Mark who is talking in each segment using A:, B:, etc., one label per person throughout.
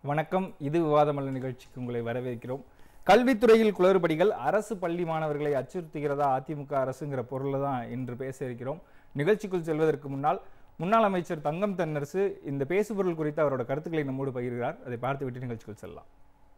A: வணக்கம் இது விவாதமல்ல நிகழ்ச்சிக்கு உங்களை வரவேற்கிறோம் கல்வித்துறையில் குளறுபடிகள் அரசு பள்ளி மாணவர்களை அச்சுறுத்துகிறதா அதிமுக அரசுங்கிற பொருளில் தான் இன்று பேச இருக்கிறோம் நிகழ்ச்சிக்குள் செல்வதற்கு முன்னால் முன்னாள் அமைச்சர் தங்கம் தென்னரசு இந்த பேசுபொருள் குறித்து அவரோட கருத்துக்களை நம்மோடு பகிர்கிறார் அதை பார்த்துவிட்டு நிகழ்ச்சிக்குள் செல்லலாம்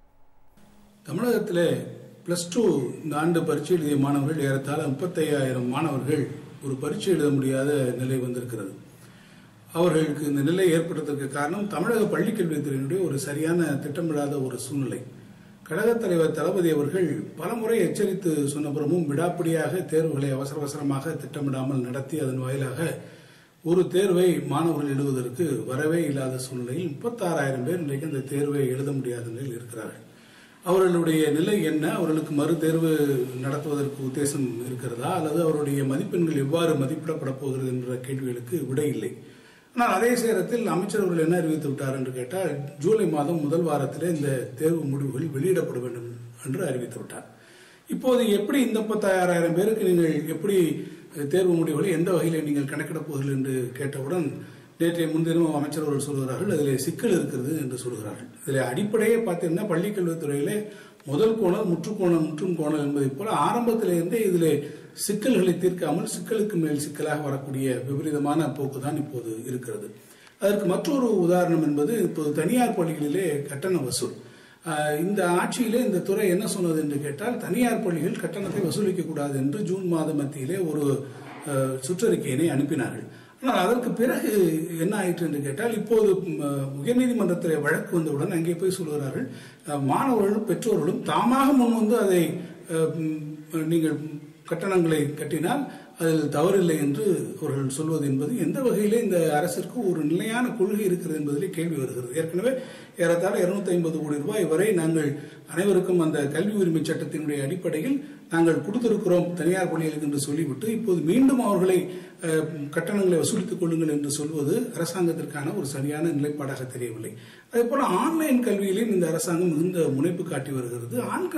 B: தமிழகத்திலே பிளஸ் டூ இந்த ஆண்டு பரீட்சை எழுதிய மாணவர்கள் ஏறத்தாழ முப்பத்தையாயிரம் மாணவர்கள் ஒரு பரீட்சை எழுத முடியாத நிலை வந்திருக்கிறது அவர்களுக்கு இந்த நிலை ஏற்பட்டதற்கு காரணம் தமிழக பள்ளிக்கல்வித்துறையினுடைய ஒரு சரியான திட்டமிடாத ஒரு சூழ்நிலை கழகத் தலைவர் தளபதி அவர்கள் பலமுறை எச்சரித்து சொன்னபுறமும் விடாப்பிடியாக தேர்வுகளை அவசர அவசரமாக திட்டமிடாமல் நடத்தி அதன் வாயிலாக ஒரு தேர்வை மாணவர்கள் எழுதுவதற்கு வரவே இல்லாத சூழ்நிலையில் முப்பத்தாறாயிரம் பேர் இன்றைக்கு அந்த தேர்வை எழுத முடியாத நிலையில் இருக்கிறார்கள் அவர்களுடைய நிலை என்ன அவர்களுக்கு மறு தேர்வு நடத்துவதற்கு உத்தேசம் இருக்கிறதா அல்லது அவருடைய மதிப்பெண்கள் எவ்வாறு மதிப்பிடப்பட போகிறது என்ற கேள்விகளுக்கு விடை இல்லை ஆனால் அதே நேரத்தில் அமைச்சர் அவர்கள் என்ன அறிவித்து விட்டார் என்று கேட்டால் ஜூலை மாதம் முதல் வாரத்திலே இந்த தேர்வு முடிவுகள் வெளியிடப்பட வேண்டும் என்று அறிவித்து விட்டார் இப்போது எப்படி இந்த முப்பத்தாயிரம் பேருக்கு நீங்கள் எப்படி தேர்வு முடிவுகளை எந்த வகையில் நீங்கள் கணக்கிடப் போகிறீர்கள் என்று கேட்டவுடன் நேற்றைய முன்தினம் அமைச்சர் அவர்கள் சொல்கிறார்கள் அதில் சிக்கல் இருக்கிறது என்று சொல்கிறார்கள் இதில் அடிப்படையே பார்த்தீங்கன்னா பள்ளிக்கல்வித்துறையிலே முதல் கோணல் முற்றுக்கோணல் முற்றும் கோணல் என்பதைப் போல ஆரம்பத்திலிருந்தே இதில் சிக்கல்களை தீர்க்காமல் சிக்கலுக்கு மேல் சிக்கலாக வரக்கூடிய விபரீதமான போக்கு தான் இப்போது இருக்கிறது அதற்கு மற்றொரு உதாரணம் என்பது இப்போது தனியார் பள்ளிகளிலே கட்டண வசூல் ஆஹ் இந்த ஆட்சியிலே இந்த துறை என்ன சொன்னது என்று கேட்டால் தனியார் பள்ளிகள் கட்டணத்தை வசூலிக்க கூடாது என்று ஜூன் மாத மத்தியிலே ஒரு ஆஹ், சுற்றறிக்கையினை அனுப்பினார்கள் ஆனால் அதற்கு பிறகு என்ன ஆயிற்று என்று கேட்டால் இப்போது ம், உயர்நீதிமன்றத்தில் வழக்கு வந்தவுடன் அங்கே போய் சொல்கிறார்கள் அஹ், மாணவர்களும் பெற்றோர்களும் தாமாக முன் வந்து அதை அஹ், ம், நீங்கள் கட்டணங்களை கட்டினால் அதில் தவறில்லை என்று அவர்கள் சொல்வது என்பது எந்த வகையிலே இந்த அரசிற்கு ஒரு நிலையான கொள்கை இருக்கிறது என்பதிலே கேள்வி வருகிறது ஏற்கனவே ஏறத்தாழ இருநூத்தி ஐம்பது கோடி ரூபாய் வரை நாங்கள் அனைவருக்கும் அந்த கல்வி உரிமை சட்டத்தினுடைய அடிப்படையில் நாங்கள் கொடுத்திருக்கிறோம் தனியார் பள்ளிகளுக்கு என்று சொல்லிவிட்டு இப்போது மீண்டும் அவர்களை அஹ், கட்டணங்களை வசூலித்துக் கொள்ளுங்கள் என்று சொல்வது அரசாங்கத்திற்கான ஒரு சரியான நிலைப்பாடாக தெரியவில்லை அதே போல ஆன்லைன் கல்வியிலும் இந்த அரசாங்கம் மிகுந்த முனைப்பு காட்டி வருகிறது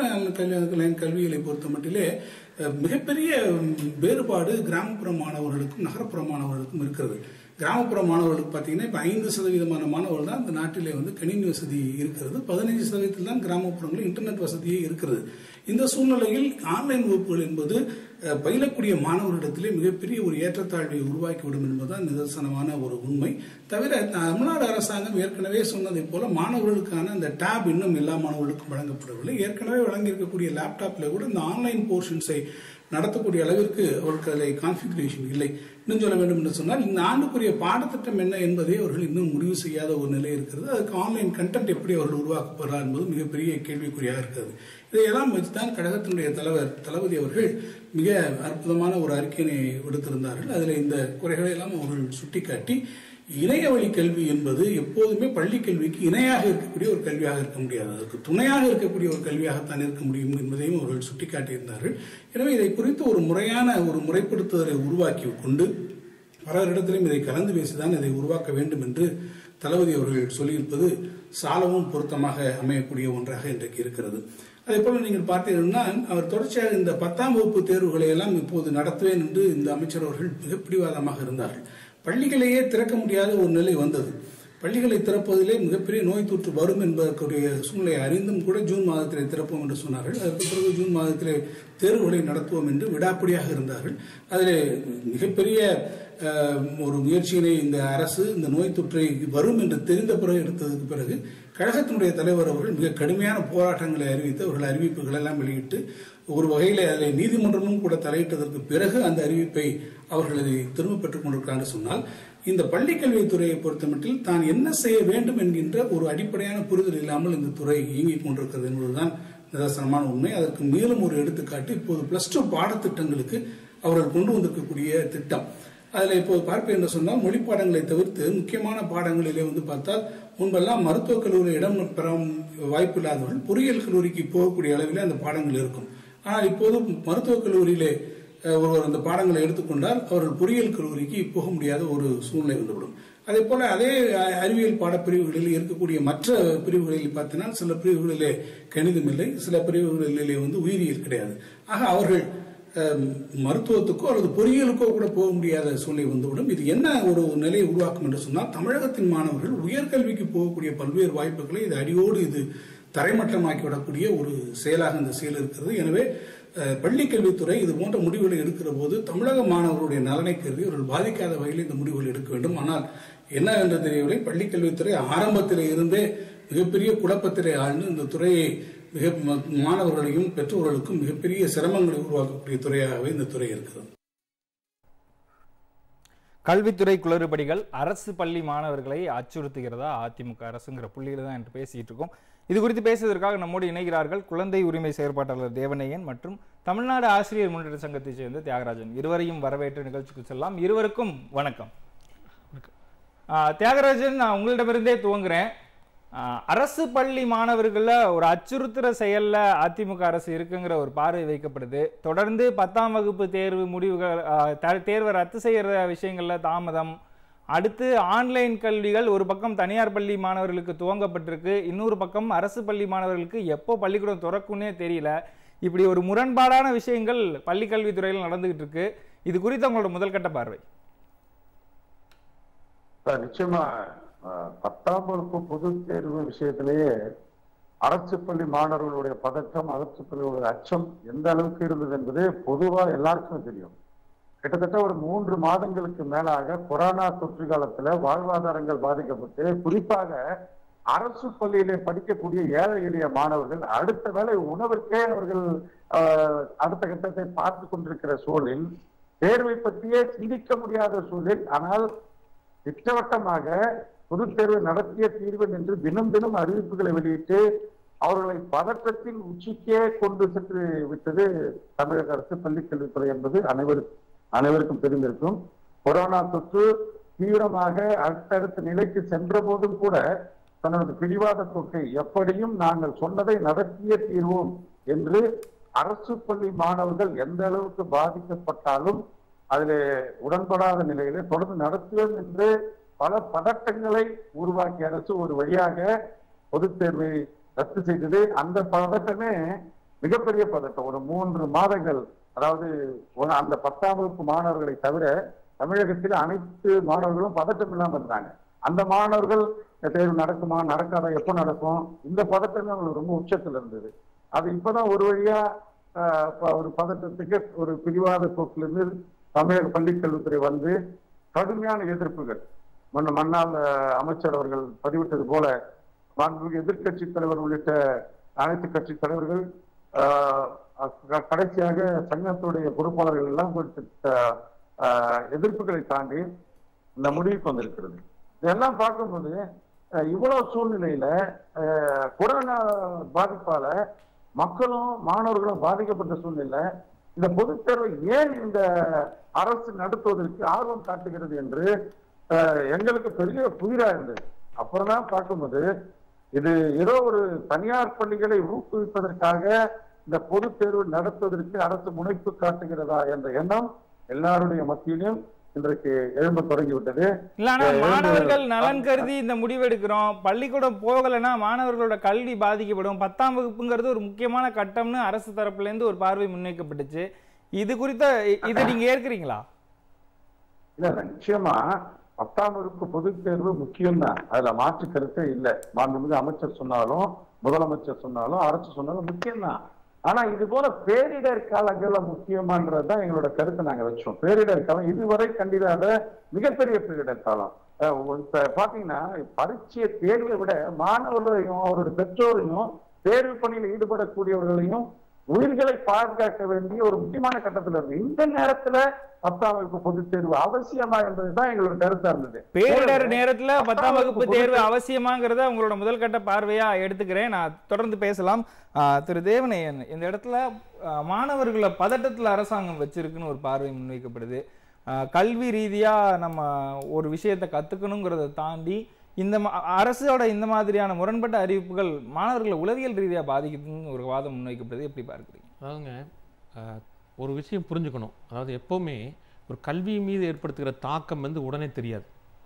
B: ஆன்லைன் கல்விகளை பொறுத்த மட்டிலே அஹ், மிகப்பெரிய ம், வேறுபாடு கிராமப்புற மாணவர்களுக்கும் நகர்ப்புற மாணவர்களுக்கும் இருக்கிறது கிராமப்புற மாணவர்களுக்கு பார்த்தீங்கன்னா இப்போ ஐந்து சதவீதமான மாணவர்கள் தான் இந்த நாட்டிலே வந்து கணினி வசதி இருக்கிறது பதினைஞ்சு சதவீதத்தில் தான் கிராமப்புறங்களில் இன்டர்நெட் வசதியே இருக்கிறது இந்த சூழ்நிலையில் ஆன்லைன் வகுப்புகள் என்பது அஹ், பயிலக்கூடிய மாணவர்களிடத்திலே மிகப்பெரிய ஒரு ஏற்றத்தாழ்வை உருவாக்கிவிடும் என்பதுதான் நிதர்சனமான ஒரு உண்மை தவிர தமிழ்நாடு அரசாங்கம் ஏற்கனவே சொன்னதைப் போல மாணவர்களுக்கான அந்த டேப் இன்னும் எல்லா மாணவர்களுக்கும் வழங்கப்படவில்லை ஏற்கனவே வழங்கியிருக்கக்கூடிய லேப்டாப்ல கூட இந்த ஆன்லைன் போர்ஷன்ஸை நடத்தக்கூடிய அளவிற்கு அவர்களுக்கு அதில் கான்ஃபிகரேஷன் இல்லை இன்னும் சொல்ல வேண்டும் என்று சொன்னால் இந்த ஆண்டுக்குரிய பாடத்திட்டம் என்ன என்பதை அவர்கள் இன்னும் முடிவு செய்யாத ஒரு நிலை இருக்கிறது அதுக்கு ஆன்லைன் கண்டென்ட் எப்படி அவர்கள் உருவாக்கப்படுறார் என்பது மிகப்பெரிய கேள்விக்குறியாக இருக்கிறது இதையெல்லாம் வச்சுதான் கழகத்தினுடைய தலைவர் தளபதி அவர்கள் மிக அற்புதமான ஒரு அறிக்கையினை விடுத்திருந்தார்கள் அதில் இந்த குறைகளை எல்லாம் அவர்கள் சுட்டிக்காட்டி இணைய வழி கல்வி என்பது எப்போதுமே பள்ளி கல்விக்கு இணையாக இருக்கக்கூடிய ஒரு கல்வியாக இருக்க முடியாது அதற்கு துணையாக இருக்கக்கூடிய ஒரு கல்வியாகத்தான் இருக்க முடியும் என்பதையும் அவர்கள் சுட்டிக்காட்டியிருந்தார்கள் எனவே இதை குறித்து ஒரு முறையான ஒரு முறைப்படுத்துதலை உருவாக்கி கொண்டு பலரிடத்திலும் இதை கலந்து பேசிதான் இதை உருவாக்க வேண்டும் என்று தளபதி அவர்கள் சொல்லியிருப்பது சாலவும் பொருத்தமாக அமையக்கூடிய ஒன்றாக இன்றைக்கு இருக்கிறது அதே போல நீங்கள் பார்த்தீங்கன்னா அவர் தொடர்ச்சியாக இந்த பத்தாம் வகுப்பு தேர்வுகளை எல்லாம் இப்போது நடத்துவேன் என்று இந்த அமைச்சர் அவர்கள் மிக பிடிவாதமாக இருந்தார்கள் பள்ளிகளையே திறக்க முடியாத ஒரு நிலை வந்தது பள்ளிகளை திறப்பதிலே மிகப்பெரிய நோய் தொற்று வரும் என்பதற்குரிய சூழ்நிலை அறிந்தும் கூட ஜூன் மாதத்திலே திறப்போம் என்று சொன்னார்கள் அதற்கு பிறகு ஜூன் மாதத்திலே தேர்வுகளை நடத்துவோம் என்று விடாப்பிடியாக இருந்தார்கள் அதிலே மிகப்பெரிய அஹ், ஒரு முயற்சியினை இந்த அரசு இந்த நோய் தொற்றை வரும் என்று தெரிந்த பிறகு எடுத்ததுக்கு பிறகு கழகத்தினுடைய தலைவர் அவர்கள் மிக கடுமையான போராட்டங்களை அறிவித்து அவர்கள் அறிவிப்புகள் எல்லாம் வெளியிட்டு ஒரு வகையில் அதில் நீதிமன்றமும் கூட தலையிட்டதற்கு பிறகு அந்த அறிவிப்பை அவர்கள் அதை திரும்ப பெற்றுக் கொண்டிருக்கிறார்கள் சொன்னால் இந்த பள்ளிக்கல்வித்துறையை பொறுத்தமட்டில் தான் என்ன செய்ய வேண்டும் என்கின்ற ஒரு அடிப்படையான புரிதல் இல்லாமல் இந்த துறை இயங்கிக் கொண்டிருக்கிறது என்பதுதான் நிதர்சனமான உண்மை அதற்கு மேலும் ஒரு எடுத்துக்காட்டு இப்போது பிளஸ் டூ பாடத்திட்டங்களுக்கு அவர்கள் கொண்டு வந்திருக்கக்கூடிய திட்டம் அதில் இப்போது பார்ப்பேன் என்று சொன்னால் மொழி பாடங்களை தவிர்த்து முக்கியமான பாடங்களிலே வந்து பார்த்தால் முன்பெல்லாம் மருத்துவக் கல்லூரியில் இடம் பெற வாய்ப்பு இல்லாதவர்கள் பொறியியல் கல்லூரிக்கு போகக்கூடிய அளவிலே அந்த பாடங்கள் இருக்கும் ஆனால் இப்போது மருத்துவக் கல்லூரியிலே அஹ், ஒருவர் அந்த பாடங்களை எடுத்துக்கொண்டால் அவர்கள் பொறியியல் கல்லூரிக்கு போக முடியாத ஒரு சூழ்நிலை வந்துவிடும் அதே போல அதே அ- அறிவியல் பாடப்பிரிவுகளில் இருக்கக்கூடிய மற்ற பிரிவுகளில் பார்த்தீங்கன்னா சில பிரிவுகளிலே கணிதம் இல்லை சில பிரிவுகளிலே வந்து உயிரியல் கிடையாது ஆக அவர்கள் அஹ், மருத்துவத்துக்கோ அல்லது பொறியியலுக்கோ கூட போக முடியாத சூழ்நிலை வந்துவிடும் இது என்ன ஒரு நிலையை உருவாக்கும் என்று சொன்னால் தமிழகத்தின் மாணவர்கள் உயர்கல்விக்கு போகக்கூடிய பல்வேறு வாய்ப்புகளை இது அடியோடு இது தரைமட்டமாக்கி விடக்கூடிய ஒரு செயலாக இந்த செயல் இருக்கிறது எனவே அஹ், பள்ளிக் கல்வித்துறை இது போன்ற முடிவுகளை எடுக்கிற போது தமிழக மாணவர்களுடைய நலனை கருதி அவர்கள் பாதிக்காத வகையில் இந்த முடிவுகள் எடுக்க வேண்டும் ஆனால் என்ன என்று தெரியவில்லை பள்ளிக் கல்வித்துறை ஆரம்பத்திலே இருந்தே மிகப்பெரிய குழப்பத்திலே ஆழ்ந்து இந்த துறையை மிக ம- மாணவர்களையும் பெற்றோர்களுக்கும் மிகப்பெரிய சிரமங்களை உருவாக்கக்கூடிய துறையாகவே இந்த துறை இருக்கிறது
A: கல்வித்துறை குளறுபடிகள் அரசு பள்ளி மாணவர்களை அச்சுறுத்துகிறதா அதிமுக அரசுங்கிற புள்ளியில தான் என்று பேசிட்டு இருக்கோம் இது குறித்து பேசுவதற்காக நம்மோடு இணைகிறார்கள் குழந்தை உரிமை செயற்பாட்டாளர் தேவனையன் மற்றும் தமிழ்நாடு ஆசிரியர் முன்னேற்ற சங்கத்தைச் சேர்ந்த தியாகராஜன் இருவரையும் வரவேற்று நிகழ்ச்சிக்கு செல்லலாம் இருவருக்கும் வணக்கம் ஆ, தியாகராஜன் நான் உங்களிடமிருந்தே துவங்குறேன் ஆ, அரசு பள்ளி மாணவர்கள ஒரு அச்சுறுத்துற செயல்ல அதிமுக அரசு இருக்குங்கிற ஒரு பார்வை வைக்கப்படுது தொடர்ந்து பத்தாம் வகுப்பு தேர்வு முடிவுகள் ஆ, த- தேர்வை ரத்து செய்யற விஷயங்கள்ல தாமதம் அடுத்து ஆன்லைன் கல்விகள் ஒரு பக்கம் தனியார் பள்ளி மாணவர்களுக்கு துவங்கப்பட்டிருக்கு இன்னொரு பக்கம் அரசு பள்ளி மாணவர்களுக்கு எப்போ பள்ளிக்கூடம் திறக்கும்னே தெரியல இப்படி ஒரு முரண்பாடான விஷயங்கள் பள்ளி கல்வித்துறையில் நடந்துகிட்டு இருக்கு இது குறித்து உங்களோட முதல்கட்ட பார்வை
C: சார், நிச்சயமா அஹ், பத்தாம் வகுப்பு பொதுத் தேர்வு விஷயத்திலேயே அரசு பள்ளி மாணவர்களுடைய பதற்றம் அரசு பள்ளிகளுடைய அச்சம் எந்த அளவுக்கு இருந்தது என்பது பொதுவா எல்லாருக்குமே தெரியும் கிட்டத்தட்ட ஒரு மூன்று மாதங்களுக்கு மேலாக கொரோனா தொற்று காலத்துல வாழ்வாதாரங்கள் பாதிக்கப்பட்டு குறிப்பாக அரசு பள்ளியிலே படிக்கக்கூடிய ஏழை எளிய மாணவர்கள் அடுத்த வேளை உணவிற்கே அவர்கள் ஆஹ், அடுத்த கட்டத்தை பார்த்து கொண்டிருக்கிற சூழலில் தேர்வை பற்றியே சிந்திக்க முடியாத சூழலில் ஆனால் திட்டவட்டமாக பொதுத் தேர்வை நடத்திய தீர்வு என்று தினம் தினம் அறிவிப்புகளை வெளியிட்டு அவர்களை பதற்றத்தின் உச்சிக்கே கொண்டு சென்று விட்டது தமிழக அரசு பள்ளிக் கல்வித்துறை என்பது அனைவருக்கும் அனைவருக்கும் தெரிந்திருக்கும் கொரோனா தொற்று தீவிரமாக அடுத்தடுத்த நிலைக்கு சென்ற போதும் கூட தனது பிடிவாத தொற்றை எப்படியும் நாங்கள் சொன்னதை நடத்திய தீர்வோம் என்று அரசு பள்ளி மாணவர்கள் எந்த அளவுக்கு பாதிக்கப்பட்டாலும் அதிலே உடன்படாத நிலையிலே தொடர்ந்து நடத்துவோம் என்று பல பதட்டங்களை உருவாக்கிய அரசு ஒரு வழியாக பொதுத் தேர்வை ரத்து செய்தது அந்த பதட்டமே மிகப்பெரிய பதட்டம் ஒரு மூன்று மாதங்கள் அதாவது ஒரு அந்த பத்தாம் வகுப்பு மாணவர்களை தவிர தமிழகத்தில் அனைத்து மாணவர்களும் பதட்டம் இல்லாம இருந்தாங்க அந்த மாணவர்கள் தேர்வு நடக்குமா நடக்காதா எப்போ நடக்கும் இந்த பதட்டமே அவங்களுக்கு ரொம்ப உச்சத்துல இருந்தது அது இப்பதான் ஒரு வழியா ஆஹ், ப- ஒரு பதட்டத்துக்கு ஒரு பிரிவாத போக்கிலிருந்து தமிழக பள்ளிக் கல்வித்துறை வந்து கடுமையான எதிர்ப்புகள் முன்ன மன்னாள் ஆஹ், அமைச்சர் அவர்கள் பதிவிட்டது போல மாண்புமிகு எதிர்க்கட்சி தலைவர் உள்ளிட்ட அனைத்து கட்சி தலைவர்கள் ஆஹ், க- கடைசியாக சங்கத்துடைய பொறுப்பாளர்கள் எல்லாம் கொடுத்த ஆஹ், எதிர்ப்புகளை தாண்டி இந்த முடிவுக்கு வந்திருக்கிறது இதெல்லாம் பார்க்கும்போது அஹ், இவ்வளவு சூழ்நிலையில அஹ், கொரோனா பாதிப்பால மக்களும் மாணவர்களும் பாதிக்கப்பட்ட சூழ்நிலை இந்த பொதுத் தேர்வை ஏன் இந்த அரசு நடத்துவதற்கு ஆர்வம் காட்டுகிறது என்று அஹ், எங்களுக்கு பெரிய புதிரா இருந்தது அப்புறம் தான் பார்க்கும்போது இது ஏதோ ஒரு தனியார் பள்ளிகளை ஊக்குவிப்பதற்காக இந்த பொதுத் தேர்வு நடத்துவதற்கு அரசு முனைப்பு காட்டுகிறதா என்ற எண்ணம் எல்லாருடைய மத்தியிலும் இன்றைக்கு எழும்ப தொடங்கிவிட்டது
A: இல்ல ஆனா
C: எழுந்து-
A: மாணவர்கள் நலன் கருதி இந்த முடிவு எடுக்கிறோம் பள்ளிக்கூடம் போகலைன்னா மாணவர்களோட கல்வி பாதிக்கப்படும் பத்தாம் வகுப்புங்கிறது ஒரு முக்கியமான கட்டம்னு அரசு தரப்புல இருந்து ஒரு பார்வை முன்வைக்கப்பட்டுச்சு இது குறித்த இ- இதை நீங்க ஏற்கிறீங்களா
C: இல்ல இல்ல, நிச்சயமா பத்தாம் வகுப்பு பொதுத் தேர்வு முக்கியம்தான் அதுல மாற்று கருத்தே இல்லை மாண்புமிகு அமைச்சர் சொன்னாலும் முதலமைச்சர் சொன்னாலும் அரசு சொன்னாலும் முக்கியம்தான் ஆனா இது போல பேரிடர் காலங்கள்ல முக்கியமானதுதான் எங்களோட கருத்தை நாங்க வச்சோம் பேரிடர் காலம் இதுவரை கண்டிராத மிகப்பெரிய பேரிடர் காலம் அஹ் இப்ப பாத்தீங்கன்னா பரீட்சை தேர்வை விட மாணவர்களையும் அவருடைய பெற்றோரையும் தேர்வு பணியில் ஈடுபடக்கூடியவர்களையும் உயிர்களை பாதுகாக்க வேண்டிய ஒரு முக்கியமான கட்டத்துல இருக்கு இந்த நேரத்துல பத்தாம் வகுப்பு பொதுத் தேர்வு அவசியமா என்பதுதான் எங்களோட கருத்தா இருந்தது
A: பேரிடர் நேரத்துல பத்தாம் வகுப்பு தேர்வு அவசியமாங்கிறத உங்களோட முதல் கட்ட பார்வையா எடுத்துக்கிறேன் நான் தொடர்ந்து பேசலாம் ஆ, திரு தேவனையன் இந்த இடத்துல ஆ, மாணவர்களை பதட்டத்துல அரசாங்கம் வச்சிருக்குன்னு ஒரு பார்வை முன்வைக்கப்படுது ஆ, கல்வி ரீதியா நம்ம ஒரு விஷயத்தை கத்துக்கணுங்கிறத தாண்டி இந்த மா- அரசோட இந்த மாதிரியான முரண்பட்ட அறிவிப்புகள் மாணவர்களை உளவியல் ரீதியா பாதிக்குதுன்னு ஒரு வாதம் முன்வைக்கப்படுது எப்படி பார்க்குறீங்க
D: அதாவதுங்க அஹ், ஒரு விஷயம் புரிஞ்சுக்கணும் அதாவது எப்போவுமே ஒரு கல்வி மீது ஏற்படுத்துகிற தாக்கம் வந்து உடனே தெரியாது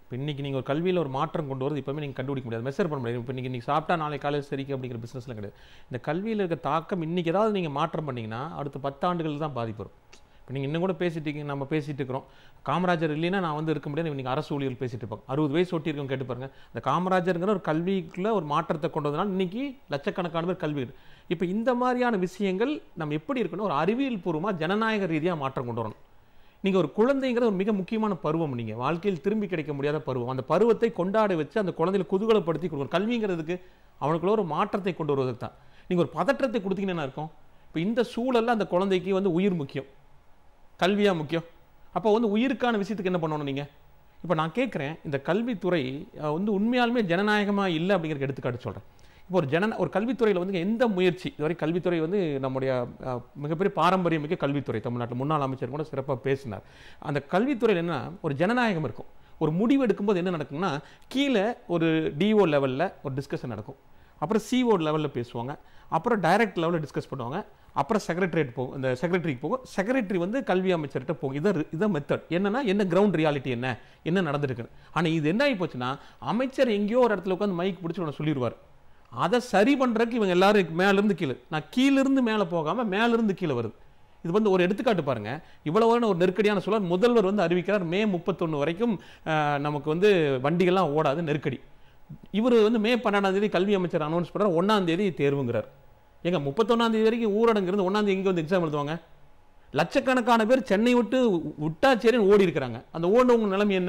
D: இப்போ இன்னைக்கு நீங்கள் ஒரு கல்வியில் ஒரு மாற்றம் கொண்டு வரது இப்போவுமே நீங்கள் கண்டுபிடிக்க முடியாது மெஷர் பண்ண முடியாது இப்போ இன்னைக்கு நீங்கள் சாப்பிட்டா நாளை காலையில் சரிக்கு அப்படிங்கிற பிஸ்னஸ்லாம் கிடையாது இந்த கல்வியில் இருக்க தாக்கம் இன்னைக்கு ஏதாவது நீங்கள் மாற்றம் பண்ணீங்கன்னா அடுத்த பத்தாண்டுகள் தான் பாதிப்பு வரும் இப்போ நீங்கள் இன்னும் கூட பேசிட்டு இருக்கீங்க நம்ம பேசிட்டு இருக்கிறோம் காமராஜர் இல்லைன்னா நான் வந்து இருக்க முடியாது நீங்கள் அரசு ஊழியர்கள் பேசிட்டு இருப்பாங்க அறுபது வயசு ஒட்டி இருக்கவங்க கேட்டு பாருங்க இந்த காமராஜருங்கிற ஒரு கல்விக்குள்ள ஒரு மாற்றத்தை கொண்டு வந்தனால இன்னைக்கு லட்சக்கணக்கான பேர் கல்வி இப்போ இந்த மாதிரியான விஷயங்கள் நம்ம எப்படி இருக்கணும் ஒரு அறிவியல் பூர்வமாக ஜனநாயக ரீதியாக மாற்றம் கொண்டு வரணும் நீங்கள் ஒரு குழந்தைங்கிற ஒரு மிக முக்கியமான பருவம் நீங்கள் வாழ்க்கையில் திரும்பி கிடைக்க முடியாத பருவம் அந்த பருவத்தை கொண்டாட வச்சு அந்த குழந்தைகளை குதூகலப்படுத்தி கொடுக்கணும் கல்விங்கிறதுக்கு அவனுக்குள்ள ஒரு மாற்றத்தை கொண்டு வருவதற்கு தான் நீங்கள் ஒரு பதற்றத்தை கொடுத்தீங்கன்னா என்ன இருக்கும் இப்போ இந்த சூழல்ல அந்த குழந்தைக்கு வந்து உயிர் முக்கியம் கல்வியா முக்கியம் அப்போ வந்து உயிருக்கான விஷயத்துக்கு என்ன பண்ணணும் நீங்கள் இப்போ நான் கேட்குறேன் இந்த கல்வித்துறை அஹ், வந்து உண்மையாலுமே ஜனநாயகமாக இல்லை அப்படிங்கிற எடுத்துக்காட்டு சொல்கிறேன் இப்போ ஒரு ஜன ஒரு கல்வித்துறையில் வந்து எந்த முயற்சி இதுவரை கல்வித்துறை வந்து நம்முடைய அஹ், மிகப்பெரிய பாரம்பரியம் மிக்க கல்வித்துறை தமிழ்நாட்டில் முன்னாள் அமைச்சர் கூட சிறப்பாக பேசினார் அந்த கல்வித்துறையில் என்ன ஒரு ஜனநாயகம் இருக்கும் ஒரு முடிவு எடுக்கும்போது என்ன நடக்கும்னா கீழே ஒரு டிஓ லெவலில் ஒரு டிஸ்கஷன் நடக்கும் அப்புறம் சிஓ லெவலில் பேசுவாங்க அப்புறம் டைரக்ட் லெவலில் டிஸ்கஸ் பண்ணுவாங்க அப்புறம் செக்ரட்டரியேட் போகும் இந்த செக்ரட்டரிக்கு போகும் செக்ரட்டரி வந்து கல்வி அமைச்சர்கிட்ட போகும் இதான் இதான் மெத்தட் என்னன்னா என்ன கிரவுண்ட் ரியாலிட்டி என்ன என்ன நடந்திருக்கு ஆனால் இது என்ன ஆகி போச்சுன்னா அமைச்சர் எங்கேயோ ஒரு இடத்துல உட்காந்து மைக் பிடிச்சி உடனே சொல்லிடுவார் அதை சரி பண்ணுறதுக்கு இவங்க எல்லாரும் மேலேருந்து கீழே நான் கீழிருந்து மேலே போகாமல் மேலிருந்து கீழே வருது இது வந்து ஒரு எடுத்துக்காட்டு பாருங்க இவ்வளவான ஒரு நெருக்கடியான சூழல் முதல்வர் வந்து அறிவிக்கிறார் மே முப்பத்தொன்று வரைக்கும் அஹ், நமக்கு வந்து வண்டிகள்லாம் ஓடாது நெருக்கடி இவர் வந்து மே பன்னெண்டாம் தேதி கல்வி அமைச்சர் அனௌன்ஸ் பண்ணுறார் ஒன்றாம் தேதி தேர்வுங்கிறார் ஏங்க முப்பத்தொன்னாம் தேதி வரைக்கும் ஊரடங்கு இருந்து ஒன்றாம் தேதி இங்கே வந்து எக்ஸாம் எழுதுவாங்க லட்சக்கணக்கான பேர் சென்னை விட்டு விட்டாச்சேரின்னு ஓடி இருக்கிறாங்க அந்த ஓடுனவங்க நிலைமை என்ன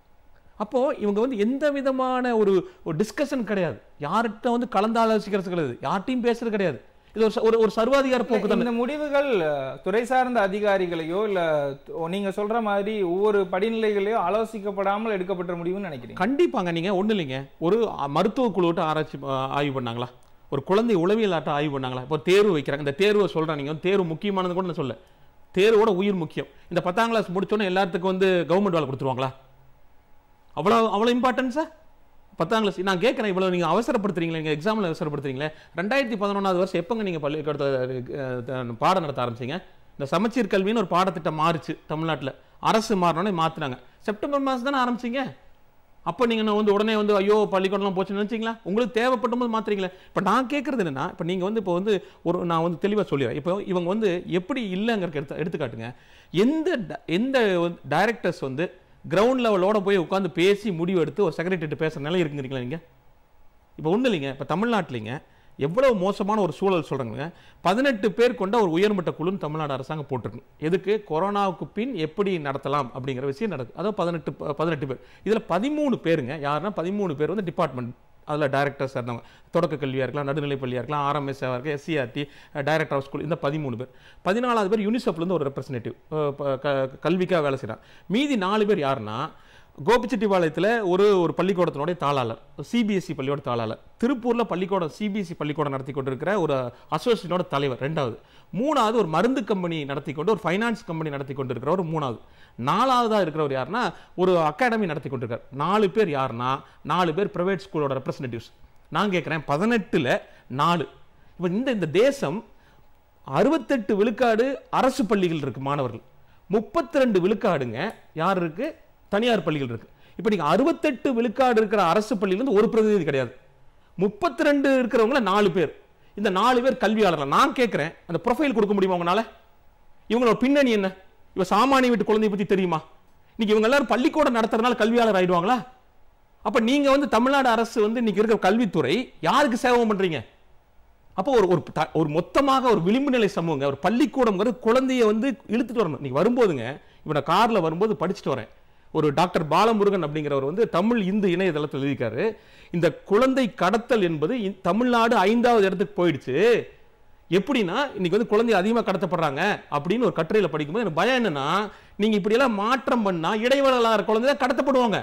D: அப்போ இவங்க வந்து எந்த விதமான ஒரு ஒரு டிஸ்கஷன் கிடையாது யார்கிட்ட வந்து கலந்து ஆலோசிக்கிறது கிடையாது யார்ட்டையும் பேசுறது கிடையாது இது ஒரு ச- ஒரு ஒரு சர்வாதிகார போக்கு தானே
A: இந்த முடிவுகள் அஹ், துறை சார்ந்த அதிகாரிகளையோ இல்ல து- நீங்க சொல்ற மாதிரி ஒவ்வொரு படிநிலைகளையோ ஆலோசிக்கப்படாமல் எடுக்கப்பட்ட முடிவுன்னு நினைக்கிறீங்க
D: கண்டிப்பாங்க நீங்க ஒண்ணு இல்லைங்க ஒரு அ, மருத்துவ குழுவிட்ட ஆராய்ச்சி அ, ஆய்வு பண்ணாங்களா ஒரு குழந்தை உளவியல் ஆட்ட ஆய்வு பண்ணாங்களா இப்போ தேர்வு வைக்கிறாங்க இந்த தேர்வை சொல்றேன் நீங்க வந்து தேர்வு முக்கியமானது கூட நான் சொல்ல தேர்வோட உயிர் முக்கியம் இந்த பத்தாம் கிளாஸ் முடிச்சோன்னே எல்லாத்துக்கும் வந்து கவர்மெண்ட் வேலை கொடுத்துருவாங்களா அவ்வளோ அவ்வளோ இம்பார்ட்டன்ஸா பத்தாம் கிளாஸ் நான் கேட்குறேன் இவ்வளோ நீங்கள் அவசரப்படுத்துறீங்களே நீங்கள் எக்ஸாமில் அவசரப்படுத்துறீங்களே ரெண்டாயிரத்தி பதினொன்றாவது வருஷம் எப்போங்க நீங்கள் பள்ளிக்கூடத்தை பாடம் நடத்த ஆரம்பிச்சீங்க இந்த சமச்சீர் கல்வின்னு ஒரு பாடத்திட்டம் மாறுச்சு தமிழ்நாட்டில் அரசு மாறினோடனே மாற்றினாங்க செப்டம்பர் மாதம் தானே ஆரம்பிச்சீங்க அப்போ நீங்கள் நான் வந்து உடனே வந்து ஐயோ பள்ளிக்கூடம்லாம் போச்சுன்னு நினச்சிங்களா உங்களுக்கு தேவைப்படும் போது மாத்துறீங்களா இப்போ நான் கேட்குறது என்னன்னா இப்போ நீங்கள் வந்து இப்போ வந்து ஒரு நான் வந்து தெளிவாக சொல்லிடுறேன் இப்போ இவங்க வந்து எப்படி இல்லைங்கிறதுக்கு எடுத்து எடுத்துக்காட்டுங்க எந்த ட- எந்த டைரக்டர்ஸ் வந்து கிரவுண்ட் லெவலோட போய் உட்காந்து பேசி முடிவு எடுத்து ஒரு செக்ரட்டரிட்டு பேசுகிற நிலை இருக்குங்கிறீங்களா நீங்கள் இப்போ ஒன்றும் இல்லைங்க இப்போ தமிழ்நாட்டிலிங்க எவ்வளவு மோசமான ஒரு சூழல் சொல்கிறேங்க பதினெட்டு பேர் கொண்ட ஒரு உயர்மட்ட குழுன்னு தமிழ்நாடு அரசாங்கம் போட்டிருக்கு எதுக்கு கொரோனாவுக்கு பின் எப்படி நடத்தலாம் அப்படிங்கிற விஷயம் நடக்குது அதாவது பதினெட்டு ப- பதினெட்டு பேர் இதில் பதிமூணு பேருங்க யாருன்னா பதிமூணு பேர் வந்து டிபார்ட்மெண்ட் அதில் டைரக்டர்ஸ் இருந்தவங்க தொடக்க கல்வியாக இருக்கலாம் நடுநிலை பள்ளியாக இருக்கலாம் ஆர்எம்எஸ்ஸாக இருக்கலாம் எஸ்சிஆர்டி டைரக்டர் ஆஃப் ஸ்கூல் இந்த பதிமூணு பேர் பதினாலாவது பேர் யூனிசெஃப்லேருந்து ஒரு ரெப்ரசன்டேட்டிவ் கல்விக்காக வேலை செய்கிறான் மீதி நாலு பேர் யாருன்னா கோபிச்செட்டிப்பாளையத்தில் ஒரு ஒரு பள்ளிக்கூடத்தினுடைய தாளாளர் சிபிஎஸ்சி பள்ளியோட தாளாளர் திருப்பூரில் பள்ளிக்கூடம் சிபிஎஸ்சி பள்ளிக்கூடம் நடத்தி கொண்டிருக்கிற ஒரு அசோசியேஷனோட தலைவர் ரெண்டாவது மூணாவது ஒரு மருந்து கம்பெனி நடத்தி கொண்டு ஒரு ஃபைனான்ஸ் கம்பெனி நடத்தி கொண்டிருக்கிற ஒரு மூணாவது நாலாவதா இருக்கிறவர் யாருன்னா ஒரு அகாடமி நடத்தி கொண்டிருக்கார் நாலு பேர் யாருன்னா நாலு பேர் பிரைவேட் ஸ்கூலோட ரெப்ரசன்டேட்டிவ்ஸ் நான் கேட்குறேன் பதினெட்டில் நாலு இப்போ இந்த இந்த தேசம் அறுபத்தெட்டு விழுக்காடு அரசு பள்ளிகள் இருக்கு மாணவர்கள் முப்பத்தி ரெண்டு விழுக்காடுங்க யார் இருக்கு தனியார் பள்ளிகள் இருக்கு இப்போ நீங்க அறுபத்தெட்டு விழுக்காடு இருக்கிற அரசு பள்ளியிலேருந்து ஒரு பிரதிநிதி கிடையாது முப்பத்தி ரெண்டு இருக்கிறவங்கள நாலு பேர் இந்த நாலு பேர் கல்வியாளர்கள் நான் கேட்குறேன் அந்த ப்ரொஃபைல் கொடுக்க முடியுமா உங்களால இவங்களோட பின்னணி என்ன இவ சாமானிய வீட்டு குழந்தைய பத்தி தெரியுமா இன்னைக்கு இவங்க எல்லாரும் பள்ளிக்கூடம் நடத்துறதுனால கல்வியாளர் ஆயிடுவாங்களா அப்ப நீங்க வந்து தமிழ்நாடு அரசு வந்து இன்னைக்கு இருக்கிற கல்வித்துறை யாருக்கு சேவை பண்றீங்க அப்போ ஒரு ஒரு த- ஒரு மொத்தமாக ஒரு விளிம்பு நிலை சமூகங்க ஒரு பள்ளிக்கூடம்ங்கிறது குழந்தைய வந்து இழுத்துட்டு வரணும் நீங்க வரும்போதுங்க இப்போ நான் கார்ல வரும்போது படிச்சுட்டு வரேன் ஒரு டாக்டர் பாலமுருகன் அப்படிங்கிறவர் வந்து தமிழ் இந்து இணையதளத்தில் எழுதியிருக்காரு இந்த குழந்தை கடத்தல் என்பது இ- தமிழ்நாடு ஐந்தாவது இடத்துக்கு போயிடுச்சு எப்படின்னா இன்னைக்கு வந்து குழந்தை அதிகமாக கடத்தப்படுறாங்க அப்படின்னு ஒரு கட்டுரையில் படிக்கும்போது எனக்கு பயம் என்னன்னா நீங்க இப்படியெல்லாம் மாற்றம் பண்ணா இடைவெளி குழந்தை தான் கடத்தப்படுவாங்க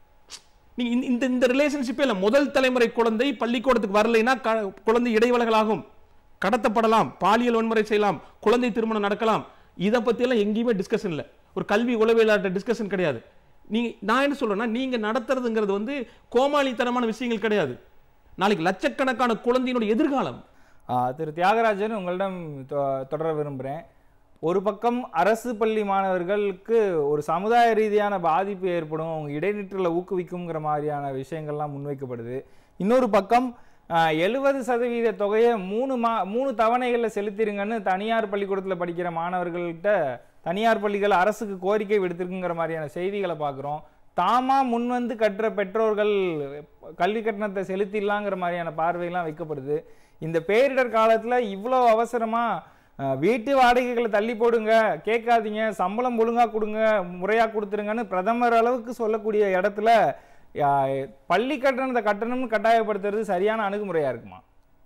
D: நீங்க இந்த- இந்த இந்த ரிலேஷன்ஷிப்பே இல்லை முதல் தலைமுறை குழந்தை பள்ளிக்கூடத்துக்கு வரலைன்னா க- குழந்தை இடைவெளகளாகும் கடத்தப்படலாம் பாலியல் வன்முறை செய்யலாம் குழந்தை திருமணம் நடக்கலாம் இதை பற்றியெல்லாம் எங்கேயுமே டிஸ்கஷன் இல்லை ஒரு கல்வி உளவியலாட்ட டிஸ்கஷன் கிடையாது நீங்க நான் என்ன சொல்றேன்னா நீங்க நடத்துறதுங்கிறது வந்து கோமாளித்தனமான விஷயங்கள் கிடையாது நாளைக்கு லட்சக்கணக்கான குழந்தையினுடைய எதிர்காலம்
A: ஆ, திரு தியாகராஜன் உங்களிடம் தொ- தொடர விரும்புகிறேன் ஒரு பக்கம் அரசு பள்ளி மாணவர்களுக்கு ஒரு சமுதாய ரீதியான பாதிப்பு ஏற்படும் அவங்க இடைநிற்றலை ஊக்குவிக்குங்கிற மாதிரியான விஷயங்கள்லாம் முன்வைக்கப்படுது இன்னொரு பக்கம் எழுபது சதவீத தொகையை மூணு மா மூணு தவணைகளில் செலுத்திருங்கன்னு தனியார் பள்ளிக்கூடத்தில் படிக்கிற மாணவர்கள்ட்ட தனியார் பள்ளிகள் அரசுக்கு கோரிக்கை விடுத்திருக்குங்கிற மாதிரியான செய்திகளை பார்க்குறோம் தாமா முன்வந்து கட்டுற பெற்றோர்கள் கல்வி கட்டணத்தை செலுத்திடலாங்கிற மாதிரியான பார்வையெல்லாம் வைக்கப்படுது இந்த பேரிடர் காலத்தில் இவ்வளோ அவசரமாக அஹ், வீட்டு வாடகைகளை தள்ளி போடுங்க கேட்காதீங்க சம்பளம் ஒழுங்காக கொடுங்க முறையாக கொடுத்துருங்கன்னு பிரதமர் அளவுக்கு சொல்லக்கூடிய இடத்துல அஹ், பள்ளி கட்டணத்தை கட்டணம்னு கட்டாயப்படுத்துறது சரியான அணுகுமுறையாக இருக்குமா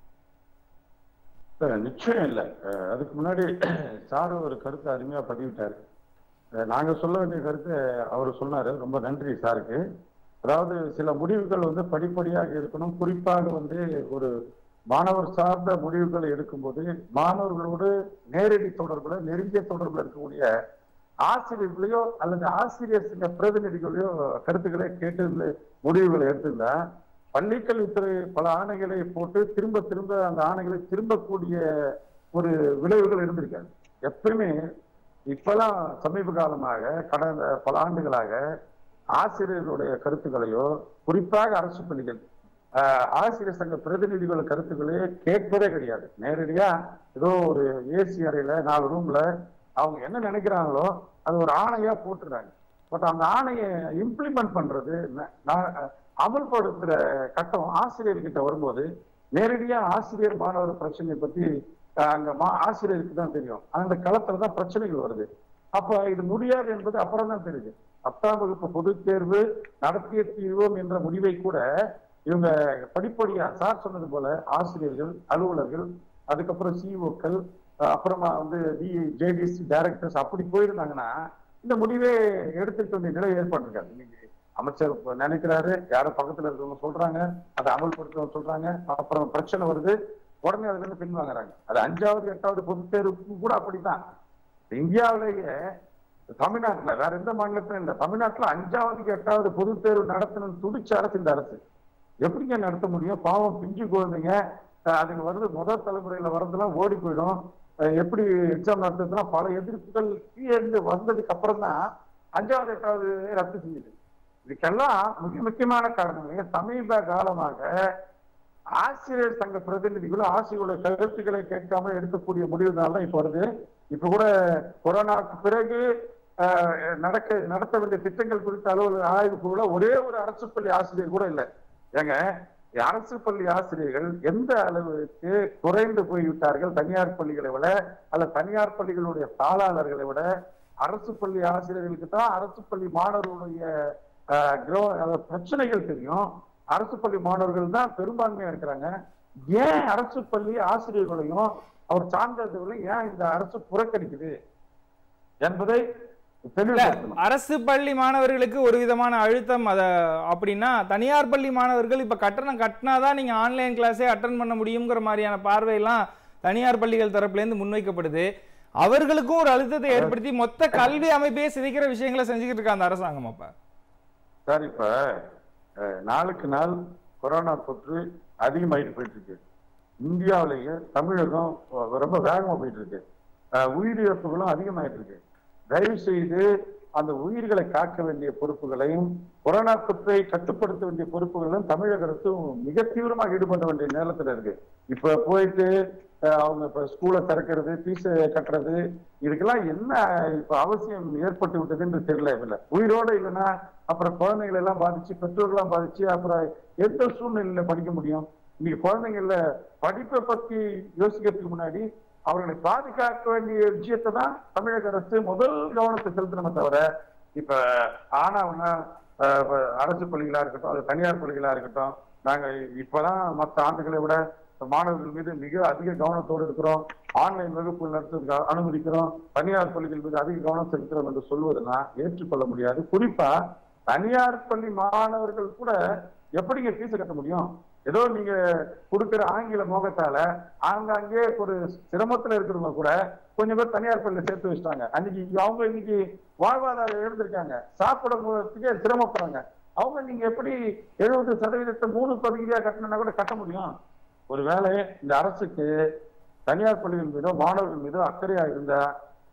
C: சார், நிச்சயம் இல்லை அஹ் அதுக்கு முன்னாடி சார் ஒரு கருத்தை அருமையா பதிவிட்டாரு அஹ் நாங்க சொல்ல வேண்டிய கருத்தை அவர் சொன்னாரு ரொம்ப நன்றி சாருக்கு அதாவது சில முடிவுகள் வந்து படிப்படியாக இருக்கணும் குறிப்பாக வந்து ஒரு மாணவர் சார்ந்த முடிவுகளை எடுக்கும்போது மாணவர்களோடு நேரடி தொடர்புல நெருங்கிய தொடர்புல இருக்கக்கூடிய ஆசிரியர்களையோ அல்லது ஆசிரியர் சில பிரதிநிதிகளையோ கருத்துக்களை கேட்டு இந்த முடிவுகளை எடுத்திருந்தா பள்ளிக்கல்வித்துறை பல ஆணைகளை போட்டு திரும்ப திரும்ப அந்த ஆணைகளை திரும்பக்கூடிய ஒரு விளைவுகள் இருந்திருக்காது எப்பயுமே இப்பெல்லாம் சமீப காலமாக கடந்த பல ஆண்டுகளாக ஆசிரியர்களுடைய கருத்துக்களையோ குறிப்பாக அரசு பள்ளிகள் ஆஹ், ஆசிரியர் சங்க பிரதிநிதிகள் கருத்துக்களையோ கேட்பதே கிடையாது நேரடியா ஏதோ ஒரு ஏசி அறையில நாலு ரூம்ல அவங்க என்ன நினைக்கிறாங்களோ அது ஒரு ஆணையா போட்டுறாங்க பட் அந்த ஆணையை இம்ப்ளிமெண்ட் பண்றது ந- நான் அமல்படுத்துற கட்டம் ஆசிரியர்கிட்ட வரும்போது நேரடியா ஆசிரியர் மாணவர் பிரச்சனையை பத்தி அஹ், அங்க மா ஆசிரியருக்கு தான் தெரியும் அந்த களத்துல தான் பிரச்சனைகள் வருது அப்ப இது முடியாது என்பது அப்புறம் தான் தெரியுது பத்தாம் வகுப்பு பொதுத் தேர்வு நடத்திய தீர்வோம் என்ற முடிவை கூட இவங்க படிப்படியா சார் சொன்னது போல ஆசிரியர்கள் அலுவலர்கள் அதுக்கப்புறம் சிஇஓக்கள் அப்புறமா வந்து டி ஜேடிசி டைரக்டர்ஸ் அப்படி போயிருந்தாங்கன்னா இந்த முடிவே எடுத்துக்க வேண்டிய நிலை ஏற்பட்டிருக்காது இன்னைக்கு அமைச்சர் இப்ப நினைக்கிறாரு யாரும் பக்கத்துல இருக்கவங்க சொல்றாங்க அதை அமல்படுத்தவங்க சொல்றாங்க அப்புறம் பிரச்சனை வருது உடனே அதுல இருந்து பின்வாங்குறாங்க அது அஞ்சாவது எட்டாவது பொதுத் தேர்வுக்கும் கூட அப்படித்தான் இந்தியாவிலேயே தமிழ்நாட்டுல வேற எந்த மாநிலத்திலும் இல்ல தமிழ்நாட்டுல அஞ்சாவதுக்கு எட்டாவது பொதுத் தேர்வு நடத்தணும்னு துடிச்ச அரசு இந்த அரசு எப்படிங்க நடத்த முடியும் பாவம் பிஞ்சு குழந்தைங்க அஹ் அதுங்க வருது முதல் தலைமுறையில வரதெல்லாம் ஓடி போயிடும் அஹ் எப்படி எக்ஸாம் நடத்துறதுனா பல எதிர்ப்புகள் கீழே இருந்து வந்ததுக்கு அப்புறம் தான் அஞ்சாவது எட்டாவது ரத்து செஞ்சது இதுக்கெல்லாம் மிக முக்கியமான காரணம் சமீப காலமாக ஆசிரியர் சங்க பிரதிநிதிகளும் ஆசிரியர்களுடைய கருத்துக்களை கேட்காம எடுக்கக்கூடிய முடிவுனால தான் இப்ப வருது இப்ப கூட கொரோனாவுக்கு பிறகு ஆஹ், நடக்க நடத்த வேண்டிய திட்டங்கள் குறித்த அலுவலக ஆய்வு குழுல ஒரே ஒரு அரசு பள்ளி ஆசிரியர் கூட இல்லை ஏங்க அரசு பள்ளி ஆசிரியர்கள் எந்த அளவுக்கு குறைந்து போய்விட்டார்கள் தனியார் பள்ளிகளை விட அல்ல தனியார் பள்ளிகளுடைய தாளாளர்களை விட அரசு பள்ளி ஆசிரியர்களுக்கு தான் அரசு பள்ளி மாணவர்களுடைய ஆஹ், கிரோ- அதாவது பிரச்சனைகள் தெரியும் அரசு பள்ளி மாணவர்கள் தான் பெரும்பான்மையா இருக்கிறாங்க ஏன் அரசு பள்ளி ஆசிரியர்களையும் அவர் சார்ந்தவர்களையும் ஏன் இந்த அரசு புறக்கணிக்குது என்பதை தெளிவுபடுத்தணும்
A: அரசு பள்ளி மாணவர்களுக்கு ஒரு விதமான அழுத்தம் அத அப்படின்னா தனியார் பள்ளி மாணவர்கள் இப்ப கட்டணம் கட்டினாதான் நீங்க ஆன்லைன் கிளாஸே அட்டன் பண்ண முடியுங்கிற மாதிரியான பார்வையெல்லாம் தனியார் பள்ளிகள் தரப்புல இருந்து முன்வைக்கப்படுது அவர்களுக்கும் ஒரு அழுத்தத்தை ஏற்படுத்தி மொத்த கல்வி அமைப்பையே சிதைக்கிற விஷயங்களை செஞ்சுக்கிட்டு இருக்கா அந்த அரசாங்கம் அப்ப
C: சார் இப்ப அஹ், நாளுக்கு நாள் கொரோனா தொற்று அதிகமாயிட்டு போயிட்டு இருக்கு இந்தியாவிலேயே தமிழகம் அஹ், ரொம்ப வேகமா போயிட்டு இருக்கு அஹ், உயிரிழப்புகளும் அதிகமாயிட்டு இருக்கு தயவு செய்து அந்த உயிர்களை காக்க வேண்டிய பொறுப்புகளையும் கொரோனா தொற்றை கட்டுப்படுத்த வேண்டிய பொறுப்புகளையும் தமிழக அரசும் மிக தீவிரமாக ஈடுபட வேண்டிய நேரத்துல இருக்கு இப்ப போயிட்டு அஹ், அவங்க இப்ப ஸ்கூலை திறக்கிறது ஃபீஸ் கட்டுறது இதுக்கெல்லாம் என்ன இப்ப அவசியம் ஏற்பட்டு விட்டதுன்னு தெரியல இல்ல உயிரோட இல்லைன்னா அப்புறம் குழந்தைகளை எல்லாம் பாதிச்சு பெற்றோர்கள்லாம் பாதிச்சு அப்புறம் எந்த சூழ்நிலையில படிக்க முடியும் இன்னைக்கு குழந்தைங்கள படிப்பை பத்தி யோசிக்கிறதுக்கு முன்னாடி அவர்களை பாதுகாக்க வேண்டிய விஷயத்தை தான் தமிழக அரசு முதல் கவனத்தை செலுத்தணுமே தவிர இப்ப ஆனாவனா அரசு பள்ளிகளா இருக்கட்டும் அது தனியார் பள்ளிகளா இருக்கட்டும் நாங்க இப்பதான் மற்ற ஆண்டுகளை விட மாணவர்கள் மீது மிக அதிக கவனத்தோடு இருக்கிறோம் ஆன்லைன் வகுப்பு நடத்துறதுக்கு அனுமதிக்கிறோம் தனியார் பள்ளிகள் மீது அதிக கவனம் செலுத்துறோம் என்று சொல்வதெல்லாம் ஏற்றுக்கொள்ள முடியாது குறிப்பா தனியார் பள்ளி மாணவர்கள் கூட எப்படிங்க ஃபீஸ் கட்ட முடியும் ஏதோ நீங்க கொடுக்கிற ஆங்கில மோகத்தால ஆங்காங்கே ஒரு சிரமத்துல இருக்கிறவங்க கூட கொஞ்சம் பேர் தனியார் பள்ளியில சேர்த்து வச்சிட்டாங்க அன்னைக்கு அவங்க இன்னைக்கு வாழ்வாதாரம் இழந்திருக்காங்க சாப்பிடறதுக்கே சிரமப்படுறாங்க அவங்க நீங்க எப்படி எழுபது சதவீதத்தை மூணு பகுதியா கட்டணும்னா கூட கட்ட முடியும் ஒருவேளை இந்த அரசுக்கு தனியார் பள்ளிகள் மீதோ மாணவர்கள் மீதோ அக்கறையா இருந்தா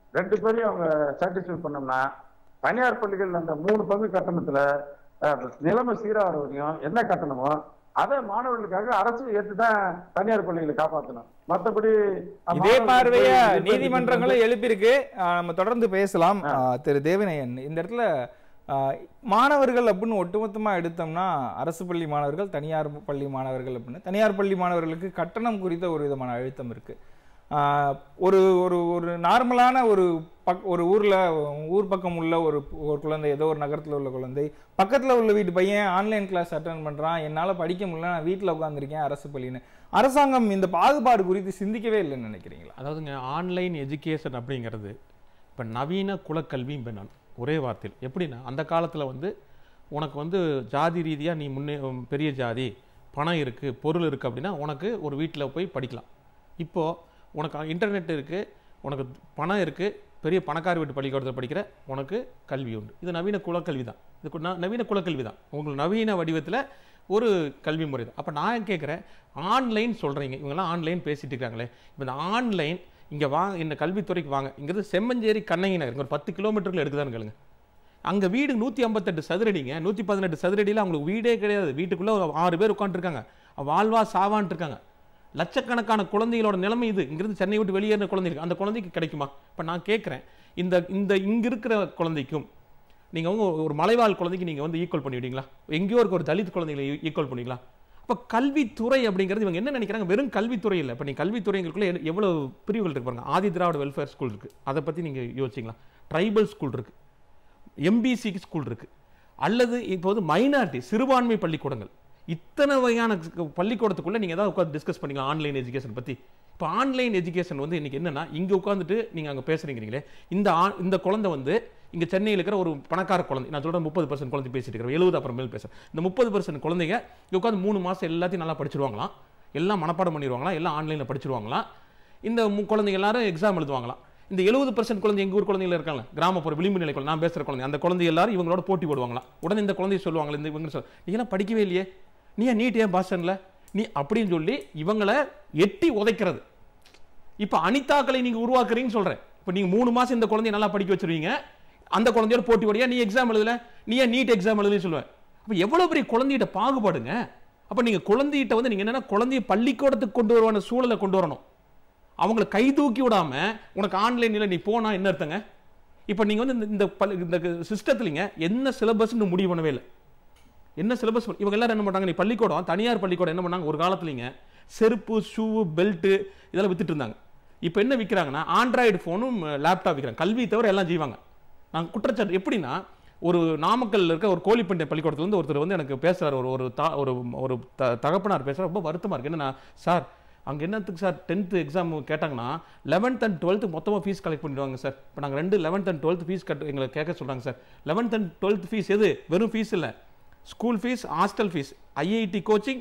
C: ரெண்டு பேரையும் அவங்க சாட்டிஸ்ஃபை பண்ணோம்னா தனியார் பள்ளிகள் அந்த மூணு பங்கு கட்டணத்துல அஹ், நிலைமை சீராகிற வரையும் என்ன கட்டணமோ அதை மாணவர்களுக்காக அரசு ஏற்றுதான் தனியார் பள்ளிகளை காப்பாற்றணும் மற்றபடி
A: இதே பார்வைய நீதிமன்றங்களும் எழுப்பியிருக்கு ஆஹ் நம்ம தொடர்ந்து பேசலாம் ஆஹ் திரு தேவினையன் இந்த இடத்துல ஆஹ் மாணவர்கள் அப்படின்னு ஒட்டுமொத்தமா எடுத்தோம்னா அரசு பள்ளி மாணவர்கள் தனியார் பள்ளி மாணவர்கள் அப்படின்னு தனியார் பள்ளி மாணவர்களுக்கு கட்டணம் குறித்த ஒரு விதமான அழுத்தம் இருக்கு ஆஹ் ஒரு ஒரு ஒரு நார்மலான ஒரு பக் ஒரு ஊர்ல ஊர் பக்கம் உள்ள ஒரு ஒரு குழந்தை ஏதோ ஒரு நகரத்துல உள்ள குழந்தை பக்கத்துல உள்ள வீட்டு பையன் ஆன்லைன் கிளாஸ் அட்டன் பண்றான் என்னால படிக்க முடியல நான் வீட்டுல உட்காந்துருக்கேன் அரசு பள்ளின்னு அரசாங்கம் இந்த பாகுபாடு குறித்து சிந்திக்கவே இல்லைன்னு நினைக்கிறீங்களா
D: அதாவதுங்க ஆன்லைன் எஜுகேஷன் அப்படிங்கிறது இப்போ நவீன குலக்கல்வி நான் ஒரே வார்த்தையில் எப்படின்னா அந்த காலத்தில் வந்து உனக்கு வந்து ஜாதி ரீதியாக நீ முன்னே உம், பெரிய ஜாதி பணம் இருக்குது பொருள் இருக்குது அப்படின்னா உனக்கு ஒரு வீட்டில் போய் படிக்கலாம் இப்போது உனக்கு இன்டர்நெட் இருக்குது உனக்கு பணம் இருக்குது பெரிய பணக்கார வீட்டு பள்ளிக்கூடத்தில் படிக்கிற உனக்கு கல்வி உண்டு இது நவீன குலக்கல்வி தான் இது கு- ந- நவீன குலக்கல்வி தான் உங்களுக்கு நவீன வடிவத்தில் ஒரு கல்வி முறை தான் அப்போ நான் கேட்குறேன் ஆன்லைன் சொல்கிறீங்க இவங்கெல்லாம் ஆன்லைன் பேசிட்டு இருக்காங்களே இப்போ இந்த ஆன்லைன் இங்கே வாங்க இந்த கல்வித்துறைக்கு வாங்க இங்கிறது செம்மஞ்சேரி கண்ணகி நகர் ஒரு பத்து கிலோமீட்டருக்கு எடுக்குதான்னு கேளுங்க அங்கே வீடு நூற்றி ஐம்பத்தெட்டு சதுரடிங்க நூற்றி பதினெட்டு சதுரடியில் அவங்களுக்கு வீடே கிடையாது வீட்டுக்குள்ளே ஒரு ஆறு பேர் உட்காந்துருக்காங்க வாழ்வா சாவான்ட்டு இருக்காங்க லட்சக்கணக்கான குழந்தைகளோட நிலைமை இது இங்கிருந்து சென்னை விட்டு வெளியேறின குழந்தைங்க அந்த குழந்தைக்கு கிடைக்குமா இப்போ நான் கேட்குறேன் இந்த இந்த இங்கே இருக்கிற குழந்தைக்கும் நீங்கள் வந்து ஒரு மலைவாழ் குழந்தைக்கு நீங்கள் வந்து ஈக்குவல் பண்ணிவிடுவீங்களா எங்கேயோ இருக்க ஒரு தலித் குழந்தைகளை ஈக்குவல் பண்ணிக்கலாம் அப்போ கல்வித்துறை அப்படிங்கிறது இவங்க என்ன நினைக்கிறாங்க வெறும் கல்வித்துறை இல்லை இப்போ நீங்கள் கல்வித்துறைங்களுக்குள்ள எவ்வளோ எவ்வளோ பிரிவுகள் இருக்கு பாருங்க ஆதி திராவிட வெல்ஃபேர் ஸ்கூல் இருக்குது அதை பற்றி நீங்கள் யோசிச்சிங்களா ட்ரைபல் ஸ்கூல் இருக்குது எம்பிசிக்கு ஸ்கூல் இருக்கு அல்லது இப்போது மைனாரிட்டி சிறுபான்மை பள்ளிக்கூடங்கள் இத்தனை வகையான பள்ளிக்கூடத்துக்குள்ள நீங்க ஏதாவது உட்காந்து டிஸ்கஸ் பண்ணிக்கலாம் ஆன்லைன் எஜுகேஷன் பத்தி இப்போ ஆன்லைன் எஜுகேஷன் வந்து இன்னைக்கு என்னன்னா இங்க உட்காந்துட்டு நீங்க அங்க பேசுறீங்களே இந்த ஆ- இந்த குழந்தை வந்து இங்க சென்னையில் இருக்கிற ஒரு பணக்கார குழந்தை நான் சொல்றேன் முப்பது பர்சன்ட் குழந்தை பேசிட்டு இருக்கிறேன் எழுபது அப்புறம் மேல் பேசுறேன் இந்த முப்பது பர்சன்ட் குழந்தைங்க இங்க உட்காந்து மூணு மாசம் எல்லாத்தையும் நல்லா படிச்சிருவாங்களாம் எல்லாம் மனப்பாடம் பண்ணிடுவாங்களா எல்லாம் ஆன்லைன்ல படிச்சிருவாங்களாம் இந்த மு- குழந்தைங்க எல்லாரும் எக்ஸாம் எழுதுவாங்களாம் இந்த எழுபது பர்சன்ட் குழந்தை எங்க ஊர் குழந்தைகள் இருக்காங்க கிராமப்புற விளிம்பு நிலை குழந்தை நான் பேசுற குழந்தை அந்த குழந்தை எல்லாரும் இவங்களோட போட்டி போடுவாங்களாம் உடனே இந்த குழந்தைய சொல்லுவாங்களே இந்த இவங்க சொல் நீ எல்லாம் படிக்கவே இல்லையே நீ ஏன் நீட் ஏன் பாஸ்டன்ல நீ அப்படின்னு சொல்லி இவங்களை எட்டி உதைக்கிறது இப்போ அனிதாக்களை நீங்க உருவாக்குறீங்கன்னு சொல்றேன் இப்போ நீங்க மூணு மாசம் இந்த குழந்தைய நல்லா படிக்க வச்சிருவீங்க அந்த குழந்தையோட போட்டி போடியா நீ எக்ஸாம் எழுதல நீ ஏன் நீட் எக்ஸாம் எழுதுன்னு சொல்லுவேன் அப்போ எவ்வளவு பெரிய குழந்தைகிட்ட பாகுபாடுங்க அப்போ நீங்க குழந்தைகிட்ட வந்து நீங்க என்னன்னா குழந்தைய பள்ளிக்கூடத்துக்கு கொண்டு வருவான சூழலை கொண்டு வரணும் அவங்கள கை தூக்கி விடாம உனக்கு ஆன்லைன்ல நீ போனா என்ன அர்த்தங்க இப்போ நீங்க வந்து இந்த- இந்த பள்ளி- இந்த சிஸ்டத்துலங்க என்ன சிலபஸ்னு முடிவு பண்ணவே இல்லை என்ன சிலபஸ் இவங்க எல்லாரும் என்ன பண்ணாங்க நீ பள்ளிக்கூடம் தனியார் பள்ளிக்கூடம் என்ன பண்ணாங்க ஒரு காலத்துலங்க செருப்பு ஷூ பெல்ட் இதெல்லாம் வித்துட்டு இருந்தாங்க இப்போ என்ன விற்கிறாங்கன்னா ஆண்ட்ராய்டு ஃபோனும் லேப்டாப் விற்கிறாங்க கல்வி தவிர எல்லாம் செய்வாங்க நான் குற்றச்சாட்டு எப்படின்னா ஒரு நாமக்கல்ல இருக்க ஒரு கோழிப்பண்டை பள்ளிக்கூடத்துல இருந்து ஒருத்தர் வந்து எனக்கு பேசுறாரு ஒரு ஒரு தா- ஒரு ஒரு த- தகப்பனார் பேசுறாரு ரொம்ப வருத்தமா இருக்கு என்னன்னா சார் அங்க என்னத்துக்கு சார் டென்த்து எக்ஸாம் கேட்டாங்கன்னா லெவன்த் அண்ட் டுவெல்த் மொத்தமாக ஃபீஸ் கலெக்ட் பண்ணிடுவாங்க சார் இப்போ நாங்கள் ரெண்டு லெவன்த் அண்ட் டுவெல்த் ஃபீஸ் கட்டு எங்களை கேட்க சொல்றாங்க sir eleventh and twelfth fees எது வெறும் ஃபீஸ் இல்லை school fees hostel fees IIT coaching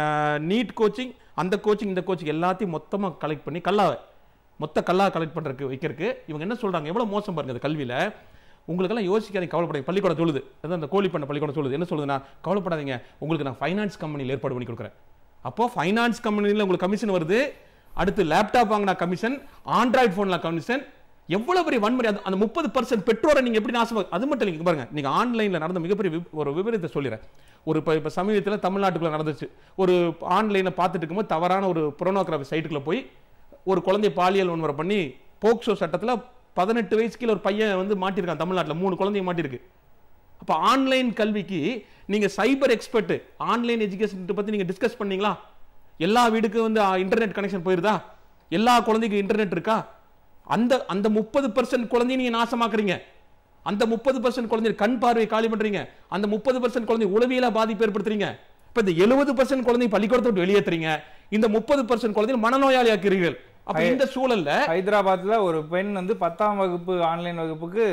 D: NEET coaching அந்த கோச்சிங் இந்த கோச்சிங் எல்லாத்தையும் மொத்தமாக கலெக்ட் பண்ணி கல்லாவை மொத்த கல்லா கலெக்ட் பண்ணுறதுக்கு வைக்கிறதுக்கு இவங்க என்ன சொல்றாங்க எவ்வளோ மோசம் பாருங்க இந்த கல்வியில் உங்களுக்கெல்லாம் யோசிக்காதீங்க கவலைப்படாதீங்க பள்ளிக்கூடம் சொல்லுது அதான் அந்த கோழி பண்ண பள்ளிக்கூடம் சொல்லுது என்ன சொல்லுதுன்னா கவலைப்படாதீங்க உங்களுக்கு நான் ஃபைனான்ஸ் கம்பெனியில் ஏற்பாடு பண்ணி கொடுக்குறேன் அப்போ ஃபைனான்ஸ் கம்பெனியில் உங்களுக்கு கமிஷன் வருது அடுத்து லேப்டாப் வாங்கினா கமிஷன் ஆண்ட்ராய்டு ஃபோனில் கமிஷன் எவ்வளவு பெரிய வன்முறை அந்த- அந்த முப்பது பர்சன்ட் பெற்றோரை நீங்க எப்படி நாசமா அது மட்டும் இல்லைங்க பாருங்க நீங்க ஆன்லைன்ல நடந்த மிகப்பெரிய விப- ஒரு விபரீதத்தை சொல்லிடுறேன் ஒரு இப்போ இப்போ சமீபத்தில் தமிழ்நாட்டுக்குள்ள நடந்துச்சு ஒரு ஆன்லைனை பார்த்துட்டு இருக்கும்போது தவறான ஒரு புரோனோகிராஃபி சைட்டுக்குள்ள போய் ஒரு குழந்தை பாலியல் வன்முறை பண்ணி போக்சோ சட்டத்துல பதினெட்டு வயசு கீழ ஒரு பையன் வந்து மாட்டிருக்கான் தமிழ்நாட்டுல மூணு குழந்தைங்க மாட்டிருக்கு அப்ப ஆன்லைன் கல்விக்கு நீங்க சைபர் எக்ஸ்பர்ட் ஆன்லைன் எஜுகேஷன் பத்தி நீங்க டிஸ்கஸ் பண்ணீங்களா எல்லா வீடுக்கு வந்து இன்டர்நெட் கனெக்ஷன் போயிருதா எல்லா குழந்தைக்கும் இன்டர்நெட் இருக்கா அந்த அந்த முப்பது பர்சன்ட் குழந்தைய நீங்க நாசமாக்குறீங்க அந்த முப்பது பர்சன்ட் குழந்தை கண் பார்வை காலி பண்றீங்க அந்த முப்பது பர்சன்ட் குழந்தை உளவியலா பாதிப்பு ஏற்படுத்துறீங்க இப்ப இந்த எழுபது பர்சன்ட் குழந்தை பள்ளிக்கூடத்தை விட்டு வெளியேற்றுறீங்க இந்த முப்பது பர்சன்ட் குழந்தை மனநோயாளி ஆக்கிறீர்கள் அப்ப இந்த சூழல்ல
A: ஹைதராபாத்ல ஒரு பெண் வந்து பத்தாம் வகுப்பு ஆன்லைன் வகுப்புக்கு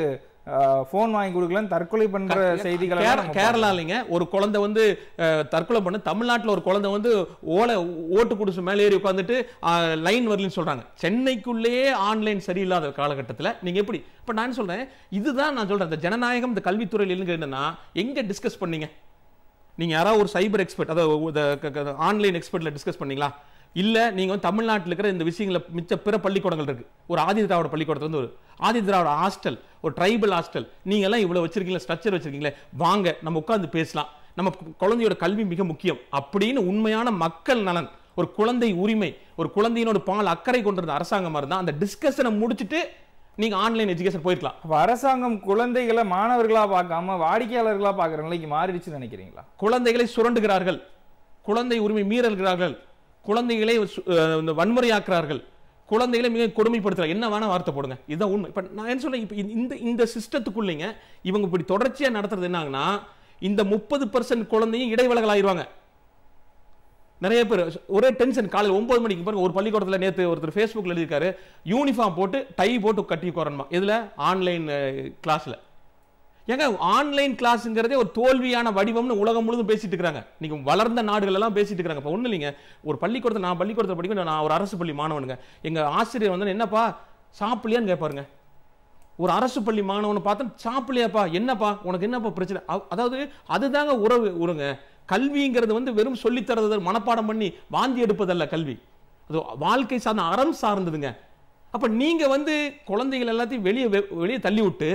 A: ஃபோன் வாங்கி கொடுக்கலன்னு தற்கொலை பண்ற செய்திகளை
D: கேர- கேரளாலிங்க ஒரு குழந்தை வந்து அஹ், தற்கொலை பண்ண தமிழ்நாட்டுல ஒரு குழந்தை வந்து ஓலை ஓட்டு குடிசு மேலே ஏறி உட்காந்துட்டு லைன் வரலன்னு சொல்றாங்க சென்னைக்குள்ளேயே ஆன்லைன் சரியில்லாத காலகட்டத்துல நீங்க எப்படி இப்ப நான் சொல்றேன் இதுதான் நான் சொல்றேன் இந்த ஜனநாயகம் இந்த கல்வித்துறையில் எங்க என்னன்னா எங்க டிஸ்கஸ் பண்ணீங்க நீங்க யாராவது ஒரு சைபர் எக்ஸ்பர்ட் அதாவது ஆன்லைன் எக்ஸ்பர்ட்ல டிஸ்கஸ் பண்ணீங்களா இல்ல நீங்க வந்து தமிழ்நாட்டில் இருக்கிற இந்த விஷயங்களை மிச்ச பிற பள்ளிக்கூடங்கள் இருக்கு ஒரு ஆதி திராவிட பள்ளிக்கூடத்துல இருந்து ஒரு ஆதி திராவிட ஹாஸ்டல் ஒரு ட்ரைபல் ஹாஸ்டல் நீங்க எல்லாம் இவ்வளவு வச்சிருக்கீங்களா ஸ்ட்ரக்சர் வச்சிருக்கீங்களே வாங்க நம்ம உட்கார்ந்து பேசலாம் நம்ம கு- குழந்தையோட கல்வி மிக முக்கியம் அப்படின்னு உண்மையான மக்கள் நலன் ஒரு குழந்தை உரிமை ஒரு குழந்தையினோட பால் அக்கறை கொண்டிருந்த அரசாங்கமா இருந்தா அந்த டிஸ்கஷனை முடிச்சிட்டு நீங்க ஆன்லைன் எஜுகேஷன் போயிருக்கலாம்
A: அப்ப அரசாங்கம் குழந்தைகளை மாணவர்களா பார்க்காம வாடிக்கையாளர்களா பார்க்குற நிலைக்கு மாறிடுச்சுன்னு நினைக்கிறீங்களா
D: குழந்தைகளை சுரண்டுகிறார்கள் குழந்தை உரிமை மீறல்கிறார்கள் குழந்தைகளை சு- அஹ் இந்த வன்முறையாக்குறார்கள் குழந்தைகளை மிக கொடுமைப்படுத்துறாங்க என்ன வேணா வார்த்தை போடுங்க இதுதான் உண்மை இப்ப நான் என்ன சொல்றேன் இப்ப இந்த இந்த சிஸ்டத்துக்குள்ளீங்க இவங்க இப்படி தொடர்ச்சியா நடத்துறது என்னாங்கன்னா இந்த முப்பது பர்சன்ட் குழந்தையும் இடைவெளகள் ஆயிருவாங்க நிறைய பேர் ஒரே டென்ஷன் காலையில் ஒன்பது மணிக்கு பாருங்க ஒரு பள்ளிக்கூடத்தில் நேற்று ஒருத்தர் ஃபேஸ்புக்கில் எழுதியிருக்காரு யூனிஃபார்ம் போட்டு டை போட்டு கட்டி உட்காரணுமா இதில் ஆன்லைன் கிளாஸில் ஏங்க ஆன்லைன் கிளாஸ்ங்கிறதே ஒரு தோல்வியான வடிவம்னு உலகம் முழுதும் பேசிட்டு இருக்காங்க நீங்க வளர்ந்த நாடுகள் எல்லாம் பேசிட்டு இருக்காங்க இப்போ ஒன்றும் இல்லைங்க ஒரு பள்ளிக்கூடத்தை நான் பள்ளிக்கூடத்தை படிக்கும் நான் ஒரு அரசு பள்ளி மாணவனுங்க எங்க ஆசிரியர் வந்து என்னப்பா சாப்பிடலையான்னு கேட்பாருங்க ஒரு அரசு பள்ளி மாணவனை பார்த்தா சாப்பிடலையாப்பா என்னப்பா உனக்கு என்னப்பா பிரச்சனை அவ்- அதாவது அதுதாங்க உறவு உருங்க கல்விங்கிறது வந்து வெறும் சொல்லித் தரது மனப்பாடம் பண்ணி வாந்தி எடுப்பதல்ல கல்வி அது வாழ்க்கை சார்ந்த அறம் சார்ந்ததுங்க அப்ப நீங்க வந்து குழந்தைகள் எல்லாத்தையும் வெளியே வெ- வெளியே தள்ளி விட்டு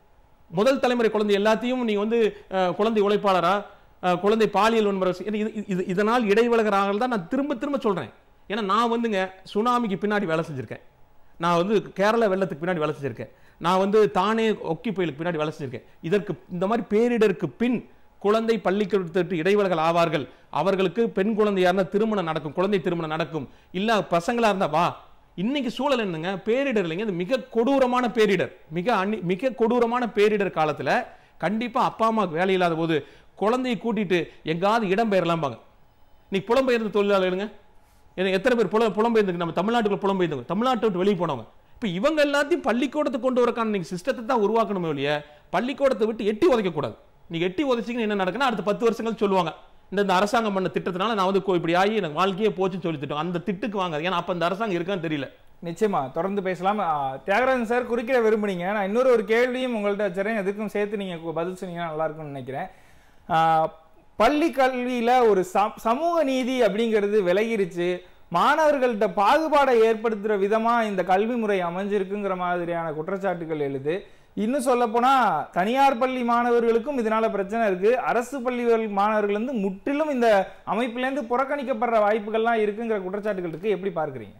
D: முதல் தலைமுறை குழந்தை எல்லாத்தையும் நீங்க வந்து அஹ், குழந்தை உழைப்பாளரா அஹ், குழந்தை பாலியல் வன்முறை செய்- இது இது- இது இதனால் இடைவலகராக தான் நான் திரும்ப திரும்ப சொல்றேன் ஏன்னா நான் வந்துங்க சுனாமிக்கு பின்னாடி வேலை செஞ்சிருக்கேன் நான் வந்து கேரளா வெள்ளத்துக்கு பின்னாடி வேலை செஞ்சிருக்கேன் நான் வந்து தானே ஒக்கி புயலுக்கு பின்னாடி வேலை செஞ்சிருக்கேன் இதற்கு இந்த மாதிரி பேரிடருக்கு பின் குழந்தை பள்ளிக்கூடத்திற்கு இடைவெளிகள் ஆவார்கள் அவர்களுக்கு பெண் குழந்தையா இருந்தா திருமணம் நடக்கும் குழந்தை திருமணம் நடக்கும் இல்ல பசங்களா இருந்தா வா இன்னைக்கு சூழல் என்னங்க பேரிடர் இல்லைங்க இது மிக கொடூரமான பேரிடர் மிக அன்னி மிக கொடூரமான பேரிடர் காலத்துல கண்டிப்பா அப்பா அம்மாவுக்கு வேலை இல்லாத போது குழந்தையை கூட்டிட்டு எங்காவது இடம் பெயரலாம்பாங்க நீ புலம்பெயர்ந்த தொழிலாளர்களுங்க ஏன்னா எத்தனை பேர் புல புலம்பெயர்ந்து நம்ம தமிழ்நாட்டுக்குள்ள புலம்பெயர்ந்தவங்க தமிழ்நாட்டை விட்டு வெளியே போனவங்க இப்போ இவங்க எல்லாத்தையும் பள்ளிக்கூடத்தை கொண்டு வரக்கான நீங்க சிஸ்டத்தை தான் உருவாக்கணுமே ஒழிய பள்ளிக்கூடத்தை விட்டு எட்டி உதைக்க கூடாது நீங்க எட்டி உதைச்சிங்கன்னு என்ன நடக்குன்னா அடுத்த பத்து வருஷங்கள் சொல்லுவாங்க இந்த இந்த அரசாங்கம் பண்ண திட்டத்தினால நான் வந்து கோ- இப்படி ஆகி எனக்கு வாழ்க்கையே போச்சுன்னு சொல்லி திட்டம் அந்த திட்டுக்கு வாங்க ஏன்னா அப்ப அந்த அரசாங்கம் இருக்கான்னு தெரியல
A: நிச்சயமா தொடர்ந்து பேசலாம் ஆ, தியாகராஜன் சார் குறுக்கிட விரும்புனீங்க நான் இன்னொரு ஒரு கேள்வியும் உங்கள்ட்ட வச்சுறேன் எதுக்கும் சேர்த்து நீங்க கு- பதில் சொன்னீங்கன்னா நல்லா இருக்கும்னு நினைக்கிறேன் ஆ, பள்ளி கல்வியில ஒரு ச- சமூக நீதி அப்படிங்கிறது விலகிருச்சு மாணவர்கள்ட்ட பாகுபாடை ஏற்படுத்துற விதமா இந்த கல்வி முறை அமைஞ்சிருக்குங்கிற மாதிரியான குற்றச்சாட்டுகள் எழுது இன்னும் சொல்ல போனா தனியார் பள்ளி மாணவர்களுக்கும் இதனால பிரச்சனை இருக்கு அரசு பள்ளி மாணவர்கள் வந்து முற்றிலும் இந்த அமைப்புல இருந்து புறக்கணிக்கப்படுற வாய்ப்புகள்லாம் இருக்குங்கிற குற்றச்சாட்டுகள் இருக்கு எப்படி பார்க்கறீங்க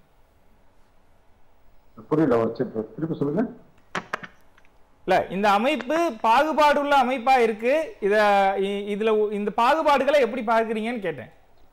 C: புரியல ஒரு சின்ன திருப்பி சொல்லுங்க
A: இல்ல இந்த அமைப்பு பாகுபாடுள்ள அமைப்பா இருக்கு இத இ- இதுல ஒ- இந்த பாகுபாடுகளை எப்படி பார்க்கறீங்கன்னு கேட்டேன்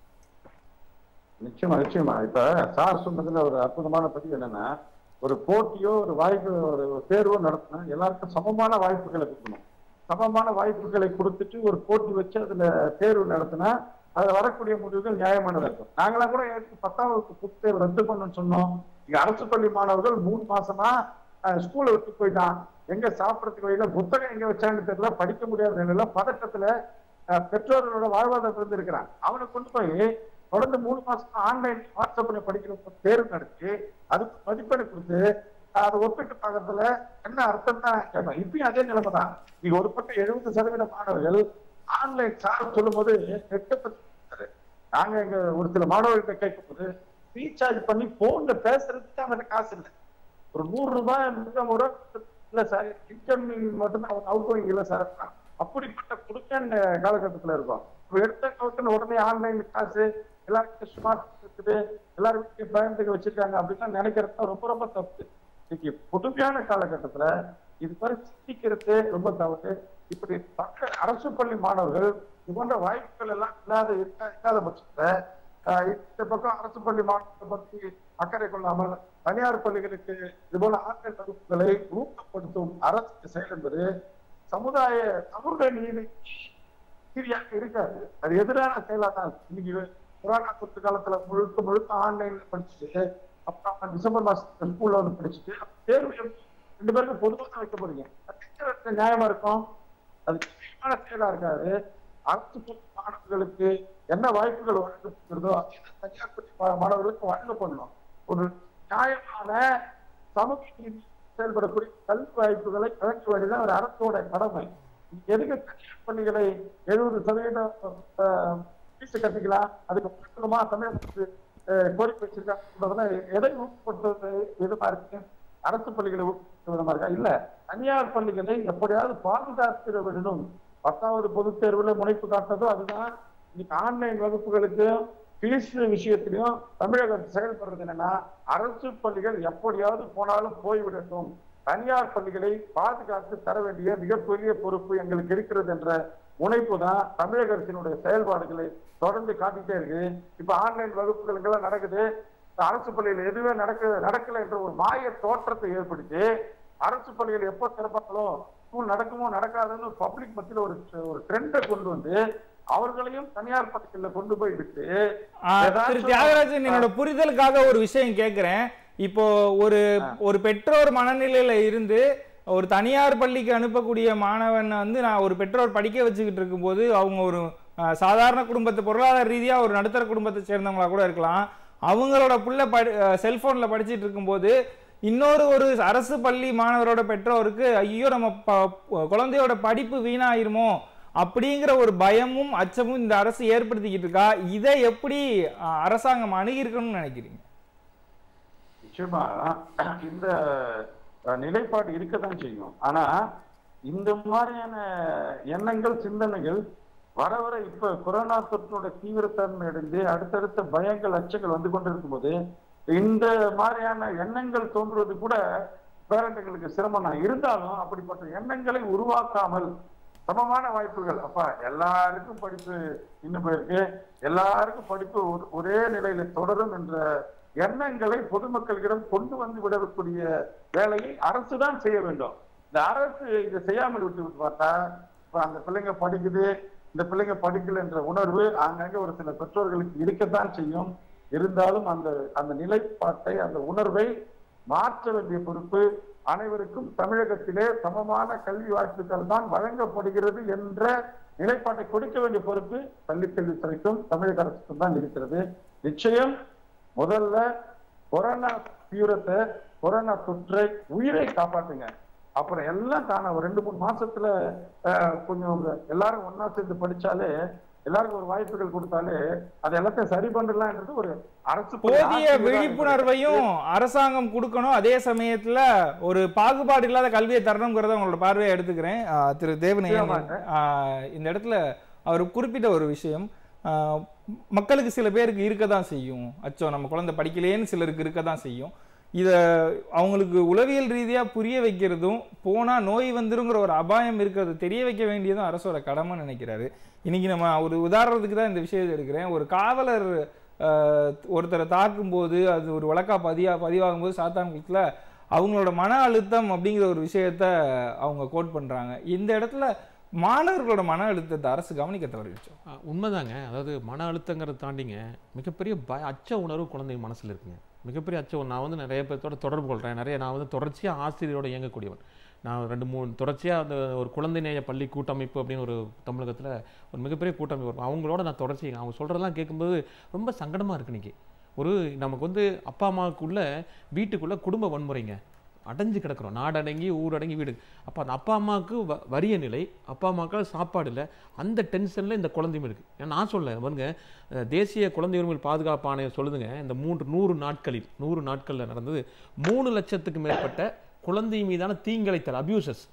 C: நிச்சயமா நிச்சயமா இப்ப சார் சொன்னதுல ஒரு அற்புதமான பதிவு என்னன்னா ஒரு போட்டியோ ஒரு வாய்ப்பு ஒரு தேர்வோ நடத்தினா எல்லாருக்கும் சமமான வாய்ப்புகளை கொடுக்கணும் சமமான வாய்ப்புகளை கொடுத்துட்டு ஒரு போட்டி வச்சு அதுல தேர்வு நடத்தினா அதுல வரக்கூடிய முடிவுகள் நியாயமானதா இருக்கும் நாங்களாம் கூட ஏற்கனவே பத்தாம் வகுப்பு பொதுத் தேர்வு ரத்து பண்ணணும்னு சொன்னோம் இங்க அரசு பள்ளி மாணவர்கள் மூணு மாசமா ஸ்கூலை விட்டு போயிட்டான் எங்க சாப்பிடறதுக்கு வழியில புத்தகம் எங்க வச்சாங்கன்னு தெரியல படிக்க முடியாத நிலையில பதட்டத்துல அஹ், பெற்றோர்களோட வாழ்வாதாரம் இருந்து இருக்கிறான் அவனை கொண்டு போய் தொடர்ந்து மூணு மாசம் ஆன்லைன் வாட்ஸ்அப்ல படிக்கிற ஒரு தேர்வு நடத்தி அதுக்கு மதிப்பெண் கொடுத்து அஹ், அதை ஒப்பிட்டு பார்க்கறதுல என்ன அர்த்தம் தான் கேட்பேன் இப்பயும் அதே நிலைமை தான் நீங்க ஒரு பக்கம் எழுபது சதவீத மாணவர்கள் ஆன்லைன் சார் சொல்லும் போது நெட்டை பத்தி பேசுறாரு. நாங்க எங்க ஒரு சில மாணவர்கிட்ட கேட்கும் போது ரீசார்ஜ் பண்ணி போன்ல பேசுறதுக்கு அவன்கிட்ட காசு இல்லை ஒரு நூறு ரூபாய் மிச்சம் ஒரு இல்ல சார் இன்கமிங் மட்டும்தான் அவன் அவுட் கோயிங் இல்லை சார் அப்படிப்பட்ட கொடுக்க காலகட்டத்துல இருக்கும் இப்ப எடுத்த கவுட்டன் உடனே ஆன்லைன் காசு எல்லாருக்கும் ஸ்மார்ட் இருக்குது எல்லாரும் வீட்டுக்கு பயந்துக்க வச்சிருக்காங்க அப்படின்னு நினைக்கிறது தான் ரொம்ப ரொம்ப தப்பு இன்னைக்கு புதுமையான காலகட்டத்துல இது மாதிரி சிந்திக்கிறது ரொம்ப தவறு இப்படி பக்க அரசு பள்ளி மாணவர்கள் இது போன்ற வாய்ப்புகள் எல்லாம் இல்லாத இருக்க இல்லாத பட்சத்துல ஆஹ் இந்த பக்கம் அரசு பள்ளி மாணவர்களை பற்றி அக்கறை கொள்ளாமல் தனியார் பள்ளிகளுக்கு இது போல ஆன்லைன் வகுப்புகளை ஊக்கப்படுத்தும் அரசு செயல் என்பது சமுதாய சமூக நீதி சரியாக இருக்காது அது எதிரான செயலா தான் இருக்கு. இன்னைக்கு கொரோனா தொற்று காலத்துல முழுக்க முழுக்க ஆன்லைன்ல படிச்சுட்டு அப்புறம் டிசம்பர் மாசத்துல ஸ்கூல்ல வந்து படிச்சுட்டு அப்ப தேர்வு எப்படி ரெண்டு பேருக்கும் பொதுவாக தான் வைக்க போறீங்க அது எந்த விதத்துல நியாயமா இருக்கும் அது நியாயமான செயலா இருக்காது அரசு பள்ளி மாணவர்களுக்கு என்ன வாய்ப்புகள் வழங்கப்படுகிறதோ அதே தனியார் பள்ளி மா- மாணவர்களுக்கு வழங்கப்படணும் ஒரு நியாயமான சமூக நீதி செயல்படக்கூடிய கல்வி வாய்ப்புகளை வழங்க வேண்டியது ஒரு அரசோட கடமை எதுக்கு தனியார் பள்ளிகளை எழுபது சதவீதம் ஃபீஸ் கட்டிக்கலாம் அதுக்கு பக்கமா தமிழகத்துக்கு அஹ், கோரிக்கை வச்சிருக்காங்க எதை ஊக்கப்படுத்துவது விதமா இருக்கு அரசு பள்ளிகளை ஊக்குவிக்கும் விதமா இருக்கா இல்ல தனியார் பள்ளிகளை எப்படியாவது பாதுகாத்திட வேண்டும் பத்தாவது பொதுத் தேர்வுல முனைப்பு காட்டுறதோ அதுதான் இன்னைக்கு ஆன்லைன் வகுப்புகளுக்கு ஃபீஸ் விஷயத்திலையும் தமிழக அரசு செயல்படுறது என்னன்னா அரசு பள்ளிகள் எப்படியாவது போனாலும் போய்விடட்டும் தனியார் பள்ளிகளை பாதுகாத்து தர வேண்டிய மிகப்பெரிய பொறுப்பு எங்களுக்கு இருக்கிறது என்ற முனைப்பு தான் தமிழக அரசினுடைய செயல்பாடுகளை தொடர்ந்து காட்டிட்டே இருக்கு இப்ப ஆன்லைன் வகுப்புகளுக்கு எல்லாம் நடக்குது இந்த அரசு பள்ளியில் எதுவுமே நடக்க நடக்கல என்ற ஒரு மாய தோற்றத்தை ஏற்படுத்தி அரசு பள்ளிகள் எப்போ திறப்பாங்களோ ஸ்கூல் நடக்குமோ நடக்காதுன்னு பப்ளிக் மத்தியில ஒரு ஒரு ட்ரெண்டை கொண்டு வந்து அவர்களையும் தனியார் பள்ளிகள்ல கொண்டு போய் விட்டு
A: ஆ, திரு
C: ஏதாச்சும்
A: தியாகராஜன் என்னோட புரிதலுக்காக ஒரு விஷயம் கேட்கிறேன் இப்போ ஒரு ஒரு பெற்றோர் மனநிலையில இருந்து ஒரு தனியார் பள்ளிக்கு அனுப்பக்கூடிய மாணவன் வந்து நான் ஒரு பெற்றோர் படிக்க வச்சுக்கிட்டு இருக்கும்போது அவங்க ஒரு ஆ, சாதாரண குடும்பத்தை பொருளாதார ரீதியா ஒரு நடுத்தர குடும்பத்தை சேர்ந்தவங்களா கூட இருக்கலாம் அவங்களோட புள்ள படி செல்போன்ல படிச்சிட்டு இருக்கும்போது இன்னொரு ஒரு அரசு பள்ளி மாணவரோட பெற்றோருக்கு ஐயோ நம்ம ப- குழந்தையோட படிப்பு வீணாயிருமோ அப்படிங்கிற ஒரு பயமும் அச்சமும் இந்த அரசு ஏற்படுத்திக்கிட்டு இருக்கா இதை எப்படி அஹ், அரசாங்கம் அணுகியிருக்கணும்னு நினைக்கிறீங்க
C: நிச்சயமா இந்த அஹ், நிலைப்பாடு இருக்கத்தான் செய்யும் ஆனா இந்த மாதிரியான எண்ணங்கள் சிந்தனைகள் வர வர இப்ப கொரோனா தொற்றோட தீவிரத்தன்மை அடைந்து அடுத்தடுத்த பயங்கள் அச்சங்கள் வந்து கொண்டிருக்கும் போது இந்த மாதிரியான எண்ணங்கள் தோன்றுவது கூட பேரண்ட்களுக்கு சிரமம் தான் இருந்தாலும் அப்படிப்பட்ட எண்ணங்களை உருவாக்காமல் சமமான வாய்ப்புகள் அப்பா எல்லாருக்கும் படிப்பு இன்னும் போயிருக்கு எல்லாருக்கும் படிப்பு ஒரு- ஒரே நிலையில தொடரும் என்ற எண்ணங்களை பொதுமக்களிடம் கொண்டு வந்து விடக்கூடிய வேலையை அரசு தான் செய்ய வேண்டும் இந்த அரசு இதை செய்யாமல் விட்டு விட்டு பார்த்தா இப்ப அந்த பிள்ளைங்க படிக்குது இந்த பிள்ளைங்க படிக்கல என்ற உணர்வு அங்கங்க ஒரு சில பெற்றோர்களுக்கு இருக்கத்தான் செய்யும் இருந்தாலும் அந்த அந்த நிலைப்பாட்டை அந்த உணர்வை மாற்ற வேண்டிய பொறுப்பு அனைவருக்கும் தமிழகத்திலே சமமான கல்வி வாய்ப்புகள் தான் வழங்கப்படுகிறது என்ற நிலைப்பாட்டை கொடுக்க வேண்டிய பொறுப்பு பள்ளிக்கல்வித்துறைக்கும் தமிழக அரசுக்கும் தான் இருக்கிறது நிச்சயம் முதல்ல கொரோனா தீவிரத்தை கொரோனா தொற்றை உயிரை காப்பாத்துங்க அப்புறம் எல்லாம் தானே ஒரு ரெண்டு மூணு மாசத்துல அஹ், கொஞ்சம் எல்லாரும் ஒண்ணா சேர்ந்து படிச்சாலே எல்லாருக்கும் ஒரு வாய்ப்புகள் கொடுத்தாலே அது எல்லாத்தையும் சரி பண்ணலான்றது ஒரு அரசு பள்ளி
A: போதிய
C: ஆசிரியரா இருக்கிற-
A: விழிப்புணர்வையும் அரசாங்கம் கொடுக்கணும் அதே சமயத்துல ஒரு பாகுபாடு இல்லாத கல்வியை தரணுங்கிறத உங்களோட பார்வையை எடுத்துக்கிறேன் ஆஹ் திரு தேவனையன்
C: நிச்சயமாக.
A: ஆஹ் இந்த இடத்துல அவர் குறிப்பிட்ட ஒரு விஷயம் ஆஹ் மக்களுக்கு சில பேருக்கு இருக்க தான் செய்யும் அச்சோ நம்ம குழந்தை படிக்கலையேன்னு சிலருக்கு இருக்க தான் செய்யும் இதை அவங்களுக்கு உளவியல் ரீதியாக புரிய வைக்கிறதும் போனால் நோய் வந்துருங்கிற ஒரு அபாயம் இருக்கிறது தெரிய வைக்க வேண்டியதும் அரசோட கடமைன்னு நினைக்கிறாரு இன்னைக்கு நம்ம ஒரு உதாரணத்துக்கு தான் இந்த விஷயத்தை எடுக்கிறேன் ஒரு காவலர் ஆஹ், ஒருத்தரை தாக்கும்போது அது ஒரு வழக்கா பதியா பதிவாகும்போது சாத்தான்குளத்தில் அவங்களோட மன அழுத்தம் அப்படிங்கிற ஒரு விஷயத்த அவங்க கோட் பண்றாங்க இந்த இடத்துல மாணவர்களோட மன அழுத்தத்தை அரசு கவனிக்க தவறிடுச்சோம்
D: ஆ, உண்மைதாங்க அதாவது மன அழுத்தங்கிறத தாண்டிங்க மிகப்பெரிய பய அச்ச உணர்வு குழந்தை மனசுல இருக்குங்க மிகப்பெரிய அச்ச உணர்வு நான் வந்து நிறைய பேர்த்தோட தொடர்பு கொள்கிறேன் நிறைய நான் வந்து தொடர்ச்சியாக ஆசிரியரோட இயங்கக்கூடியவன் நான் ரெண்டு மூணு தொடர்ச்சியாக அந்த ஒரு குழந்தை நேய பள்ளி கூட்டமைப்பு அப்படின்னு ஒரு தமிழகத்தில் ஒரு மிகப்பெரிய கூட்டமைப்பு இருக்கும் அவங்களோட நான் தொடர்ச்சி அவங்க சொல்கிறதெல்லாம் கேட்கும்போது ரொம்ப சங்கடமாக இருக்கு இன்னைக்கு ஒரு நமக்கு வந்து அப்பா அம்மாவுக்குள்ள வீட்டுக்குள்ள குடும்ப வன்முறைங்க அடைஞ்சு கிடக்குறோம் நாடடங்கி ஊரடங்கி வீடு அப்போ அந்த அப்பா அம்மாவுக்கு வ வறிய நிலை அப்பா அம்மாவுக்கு சாப்பாடு இல்லை அந்த டென்ஷனில் இந்த குழந்தையும் இருக்குது ஏன்னா நான் சொல்ல பாருங்க அஹ், தேசிய குழந்தை உரிமை பாதுகாப்பு ஆணையம் சொல்லுதுங்க இந்த மூன்று நூறு நாட்களில் நூறு நாட்களில் நடந்தது மூணு லட்சத்துக்கு மேற்பட்ட குழந்தை மீதான தீங்கிழைத்தல் அபியூசஸ்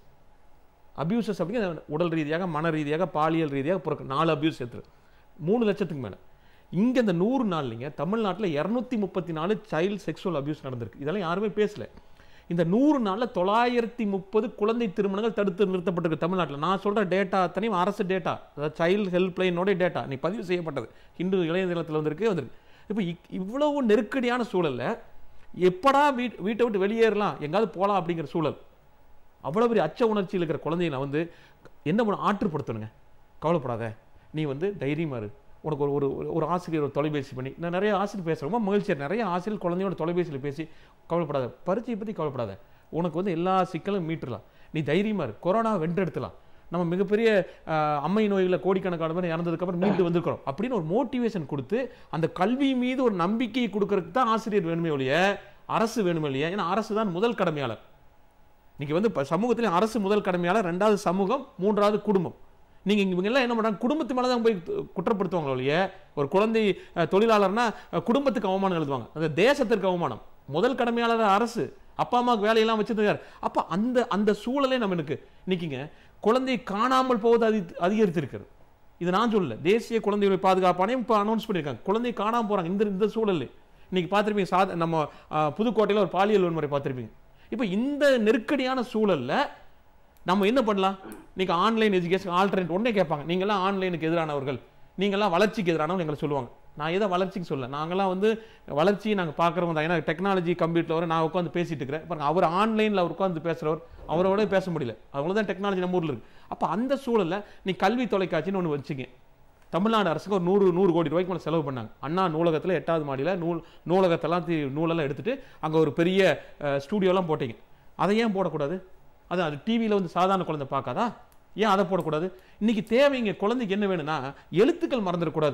D: அபியூசஸ் அப்படிங்கிற உடல் ரீதியாக மன ரீதியாக பாலியல் ரீதியாக பிறக்க நாலு அபியூஸ் சேர்த்துரு மூணு லட்சத்துக்கு மேலே இங்கே இந்த நூறு நாள்லிங்க தமிழ்நாட்டில் இரநூத்தி முப்பத்தி நாலு சைல்டு செக்ஷுவல் அபியூஸ் நடந்திருக்கு இதெல்லாம் யாருமே பேசல இந்த நூறு நாளில் தொள்ளாயிரத்தி முப்பது குழந்தை திருமணங்கள் தடுத்து நிறுத்தப்பட்டிருக்கு தமிழ்நாட்டில் நான் சொல்கிற டேட்டா அத்தனையும் அரசு டேட்டா அதாவது சைல்டு ஹெல்ப்லைனோட டேட்டா நீ பதிவு செய்யப்பட்டது இந்து இளைஞர் வந்திருக்கு வந்திருக்கு இப்போ இவ்வளவு நெருக்கடியான சூழல்ல எப்படா வீட் வீட்டை விட்டு வெளியேறலாம் எங்காவது போகலாம் அப்படிங்கிற சூழல் அவ்வளோ பெரிய அச்ச உணர்ச்சியில் இருக்கிற குழந்தைகளை வந்து என்ன பண்ண ஆற்றுப்படுத்தணுங்க கவலைப்படாத நீ வந்து தைரியமா இரு உனக்கு ஒரு ஒரு ஒரு- ஒரு ஆசிரியர் ஒரு தொலைபேசி பண்ணி நான் நிறைய ஆசிரியர் பேசுகிறேன் ரொம்ப மகிழ்ச்சியாக நிறைய ஆசிரியர் குழந்தையோட தொலைபேசியில் பேசி கவலைப்படாத பரீட்சையை பற்றி கவலைப்படாத உனக்கு வந்து எல்லா சிக்கலும் மீட்டுறலாம் நீ தைரியமா இரு கொரோனா வென்றெடுத்துலாம் நம்ம மிகப்பெரிய ஆஹ், அம்மை நோய்களை கோடிக்கணக்கான பேர் இறந்ததுக்கப்புறம் மீண்டு வந்திருக்கிறோம் அப்படின்னு ஒரு மோட்டிவேஷன் கொடுத்து அந்த கல்வி மீது ஒரு நம்பிக்கையை கொடுக்கறதுக்கு தான் ஆசிரியர் வேணுமே ஒழிய அரசு வேணுமே இல்லையா ஏன்னா அரசு தான் முதல் கடமையாளர் இன்னைக்கு வந்து இப்போ சமூகத்திலே அரசு முதல் கடமையாளர் ரெண்டாவது சமூகம் மூன்றாவது குடும்பம் நீங்க இவங்க எல்லாம் என்ன பண்றாங்க குடும்பத்து மேல தான் போய் து- குற்றப்படுத்துவாங்க ஒழிய ஒரு குழந்தை அஹ், தொழிலாளர்னா அஹ், குடும்பத்துக்கு அவமானம் எழுதுவாங்க அது தேசத்திற்கு அவமானம் முதல் கடமையாளர் அரசு அப்பா அம்மாவுக்கு வேலையெல்லாம் வச்சிருக்காரு அப்ப அந்த அந்த சூழலே நம்மளுக்கு இன்னைக்குங்க குழந்தை காணாமல் போவது அதி அதிகரித்திருக்கிறது இது நான் சொல்லல தேசிய குழந்தை உரிமை பாதுகாப்பு ஆணையம் இப்போ அனௌன்ஸ் பண்ணியிருக்காங்க குழந்தை காணாம போறாங்க இந்த இந்த சூழல்ல இன்னைக்கு பார்த்திருப்பீங்க சாத நம்ம அஹ், புதுக்கோட்டையில ஒரு பாலியல் வன்முறை பார்த்திருப்பீங்க இப்போ இந்த நெருக்கடியான சூழல்ல நம்ம என்ன பண்ணலாம் நீங்க ஆன்லைன் எஜுகேஷன் ஆல்டர்னேட் உடனே கேட்பாங்க நீங்களாம் ஆன்லைனுக்கு எதிரானவர்கள் நீங்களாம் வளர்ச்சிக்கு எதிரானவங்க எங்களை சொல்லுவாங்க நான் எதை வளர்ச்சிக்கு சொல்ல நாங்களாம் வந்து வளர்ச்சியை நாங்கள் பார்க்குறவங்க தான் ஏன்னா டெக்னாலஜி கம்ப்யூட்டர் வர நான் உட்காந்து பேசிட்டு இருக்கிறேன் பாருங்க அவர் ஆன்லைனில் அவர் உட்காந்து பேசுகிறவர் அவரோட பேச முடியல அவ்வளோதான் டெக்னாலஜி நம்ம ஊரில் இருக்கு அப்போ அந்த சூழல்ல நீ கல்வி தொலைக்காட்சின்னு ஒன்று வச்சுங்க தமிழ்நாடு அரசுக்கு ஒரு நூறு நூறு கோடி ரூபாய்க்கு மேலே செலவு பண்ணாங்க அண்ணா நூலகத்தில் எட்டாவது மாடியில் நூல் நூலகத்தெல்லாம் தி- நூலெல்லாம் எடுத்துட்டு அங்கே ஒரு பெரிய அஹ், ஸ்டூடியோலாம் போட்டீங்க அதை ஏன் போடக்கூடாது அது அது டிவியில் வந்து சாதாரண குழந்தை பார்க்காதா ஏன் அதை போடக்கூடாது இன்னைக்கு தேவைங்க குழந்தைக்கு என்ன வேணும்னா எழுத்துக்கள் மறந்துடக்கூடாது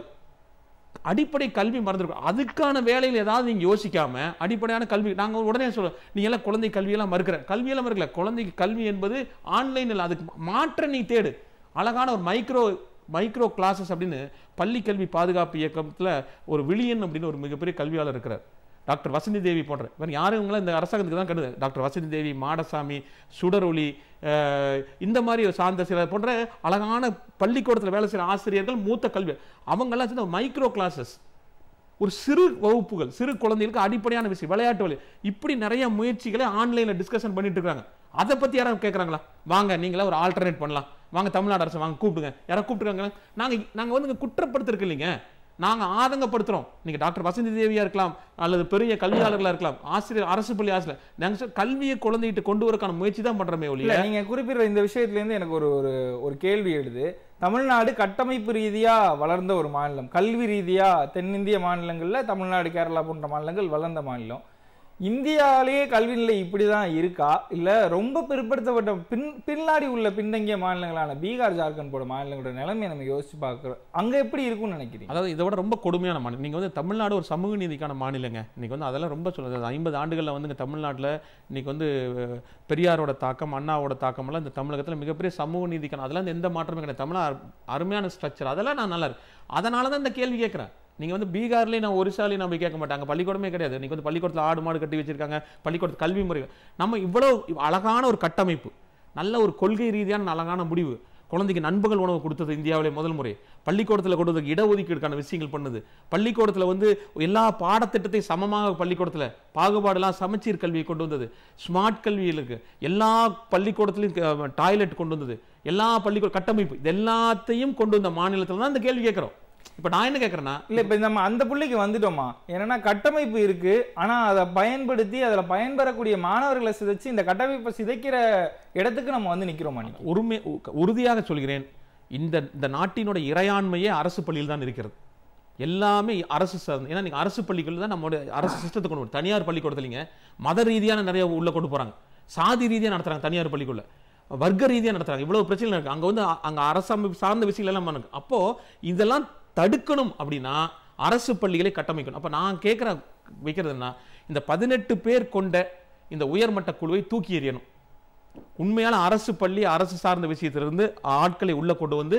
D: அடிப்படை கல்வி மறந்துருக்கும் அதுக்கான வேலையில் ஏதாவது நீங்க யோசிக்காம அடிப்படையான கல்வி நாங்க உடனே சொல்றோம் நீங்க எல்லாம் குழந்தை கல்வியெல்லாம் மறுக்கிற கல்வியெல்லாம் மறுக்கல குழந்தைக்கு கல்வி என்பது ஆன்லைனில் அதுக்கு மாற்ற நீ தேடு அழகான ஒரு மைக்ரோ மைக்ரோ கிளாஸஸ் அப்படின்னு பள்ளி கல்வி பாதுகாப்பு இயக்கத்துல ஒரு விழியன் அப்படின்னு ஒரு மிகப்பெரிய கல்வியாளர் இருக்கிறார் டாக்டர் வசந்தி தேவி போன்ற வேற யாரும் இவங்களாம் இந்த அரசாங்கத்துக்கு தான் கண்டுது டாக்டர் வசந்தி தேவி மாடசாமி சுடரொளி அஹ், இந்த மாதிரி சார்ந்த சில போன்ற அழகான பள்ளிக்கூடத்தில் வேலை செய்கிற ஆசிரியர்கள் மூத்த கல்வி அவங்கெல்லாம் சேர்ந்து மைக்ரோ கிளாஸஸ் ஒரு சிறு வகுப்புகள் சிறு குழந்தைகளுக்கு அடிப்படையான விஷயம் விளையாட்டு வழி இப்படி நிறைய முயற்சிகளை ஆன்லைன்ல டிஸ்கஷன் பண்ணிட்டு இருக்காங்க அதை பத்தி யாராவது கேட்குறாங்களா வாங்க நீங்களே ஒரு ஆல்டர்னேட் பண்ணலாம் வாங்க தமிழ்நாடு அரசு வாங்க கூப்பிடுங்க யாராவது கூப்பிட்டுருக்காங்க நாங்க நாங்க வந்து இங்க குற்றப்படுத்திருக்கு இல்லைங்க நாங்க ஆதங்கப்படுத்துறோம் நீங்க டாக்டர் வசந்தி தேவியா இருக்கலாம் அல்லது பெரிய கல்வியாளர்களா இருக்கலாம் ஆசிரியர் அரசு பள்ளி ஆசிரியர் நாங்க சொ- கல்வியை குழந்தைகிட்ட கொண்டு வரக்கான முயற்சி தான் பண்றோமே
A: இல்ல
D: ஒழிய
A: நீங்க குறிப்பிடுற இந்த விஷயத்துல இருந்து எனக்கு ஒரு ஒரு ஒரு கேள்வி எழுது தமிழ்நாடு கட்டமைப்பு ரீதியா வளர்ந்த ஒரு மாநிலம் கல்வி ரீதியா தென்னிந்திய மாநிலங்கள்ல தமிழ்நாடு கேரளா போன்ற மாநிலங்கள் வளர்ந்த மாநிலம் இந்தியாவிலேயே கல்வி நிலை இப்படிதான் இருக்கா இல்ல ரொம்ப பிற்படுத்தப்பட்ட பின் பின்னாடி உள்ள பின்தங்கிய மாநிலங்களான பீகார் ஜார்க்கண்ட் போன்ற மாநிலங்களோட நிலைமையை நம்ம யோசிச்சு பார்க்கிறோம் அங்க எப்படி இருக்கும்னு நினைக்கிறீங்க
D: அதாவது இதை விட ரொம்ப கொடுமையான மாநிலம் நீங்கள் வந்து தமிழ்நாடு ஒரு சமூக நீதிக்கான மாநிலங்க இன்னைக்கு வந்து அதெல்லாம் ரொம்ப சொல்லுது ஐம்பது ஆண்டுகளில் வந்து இங்க தமிழ்நாட்டில் இன்னைக்கு வந்து அஹ், பெரியாரோட தாக்கம் அண்ணாவோட தாக்கமெல்லாம் இந்த தமிழகத்தில் மிகப்பெரிய சமூக நீதிக்கான அதெல்லாம் எந்த மாற்றமே கிடையாது தமிழ் அருமையான ஸ்ட்ரக்சர் அதெல்லாம் நான் நல்லா இருக்கு அதனால தான் இந்த கேள்வி கேட்குறேன் நீங்க வந்து பீகார்லேயும் நான் ஒரிசாலையும் நான் போய் கேட்க மாட்டாங்க பள்ளிக்கூடமே கிடையாது இன்னைக்கு வந்து பள்ளிக்கூடத்தில் ஆடு மாடு கட்டி வச்சிருக்காங்க பள்ளிக்கூடத்து கல்வி முறை நம்ம இவ்வளவு அழகான ஒரு கட்டமைப்பு நல்ல ஒரு கொள்கை ரீதியான அழகான முடிவு குழந்தைக்கு நண்பகல் உணவு கொடுத்தது இந்தியாவிலே முதல் முறை பள்ளிக்கூடத்தில் கொண்டு வந்து இடஒதுக்கீடுக்கான விஷயங்கள் பண்ணுது பள்ளிக்கூடத்தில் வந்து எல்லா பாடத்திட்டத்தையும் சமமாக பள்ளிக்கூடத்தில் பாகுபாடெல்லாம் சமச்சீர் கல்வியை கொண்டு வந்தது ஸ்மார்ட் கல்வி இருக்கு எல்லா பள்ளிக்கூடத்துலையும் டாய்லெட் கொண்டு வந்தது எல்லா பள்ளிக்கூட கட்டமைப்பு இது எல்லாத்தையும் கொண்டு வந்த மாநிலத்தில் தான் இந்த கேள்வி கேட்குறோம் இப்போ நான் என்ன கேட்குறேன்னா
A: இல்ல இப்ப நம்ம அந்த புள்ளிக்கு வந்துட்டோமா ஏன்னா கட்டமைப்பு இருக்கு ஆனா அதை பயன்படுத்தி அதுல பயன்பெறக்கூடிய மாணவர்களை சிதைச்சு இந்த கட்டமைப்பை சிதைக்கிற இடத்துக்கு நம்ம வந்து நிக்கிறோமா இன்னைக்கு
D: உரிமை உ- உறுதியாக சொல்கிறேன் இந்த இந்த நாட்டினோட இறையாண்மையே அரசு பள்ளியில் தான் இருக்கிறது எல்லாமே அரசு சார்ந்து ஏன்னா நீங்க அரசு பள்ளிகள் தான் நம்மளோட அரசு சிஸ்டத்தை கொண்டு வரும் தனியார் பள்ளிக்கூடத்துலங்க மத ரீதியான நிறைய உள்ள கொண்டு போறாங்க சாதி ரீதியா நடத்துறாங்க தனியார் பள்ளிக்குள்ள வர்க்க ரீதியா நடத்துறாங்க இவ்வளவு பிரச்சனை இருக்கு அங்க வந்து அ- அங்க அரசமைப்பு சார்ந்த விஷயங்கள் எல்லாம் இருக்கு அப்போ இதெல்லாம் தடுக்கணும் அப்படின்னா அரசு பள்ளிகளை கட்டமைக்கணும் அப்ப நான் கேட்கிற வைக்கிறதுன்னா இந்த பதினெட்டு பேர் கொண்ட இந்த உயர்மட்ட குழுவை தூக்கி எறியணும் உண்மையான அரசு பள்ளி அரசு சார்ந்த விஷயத்திலிருந்து ஆட்களை உள்ள கொண்டு வந்து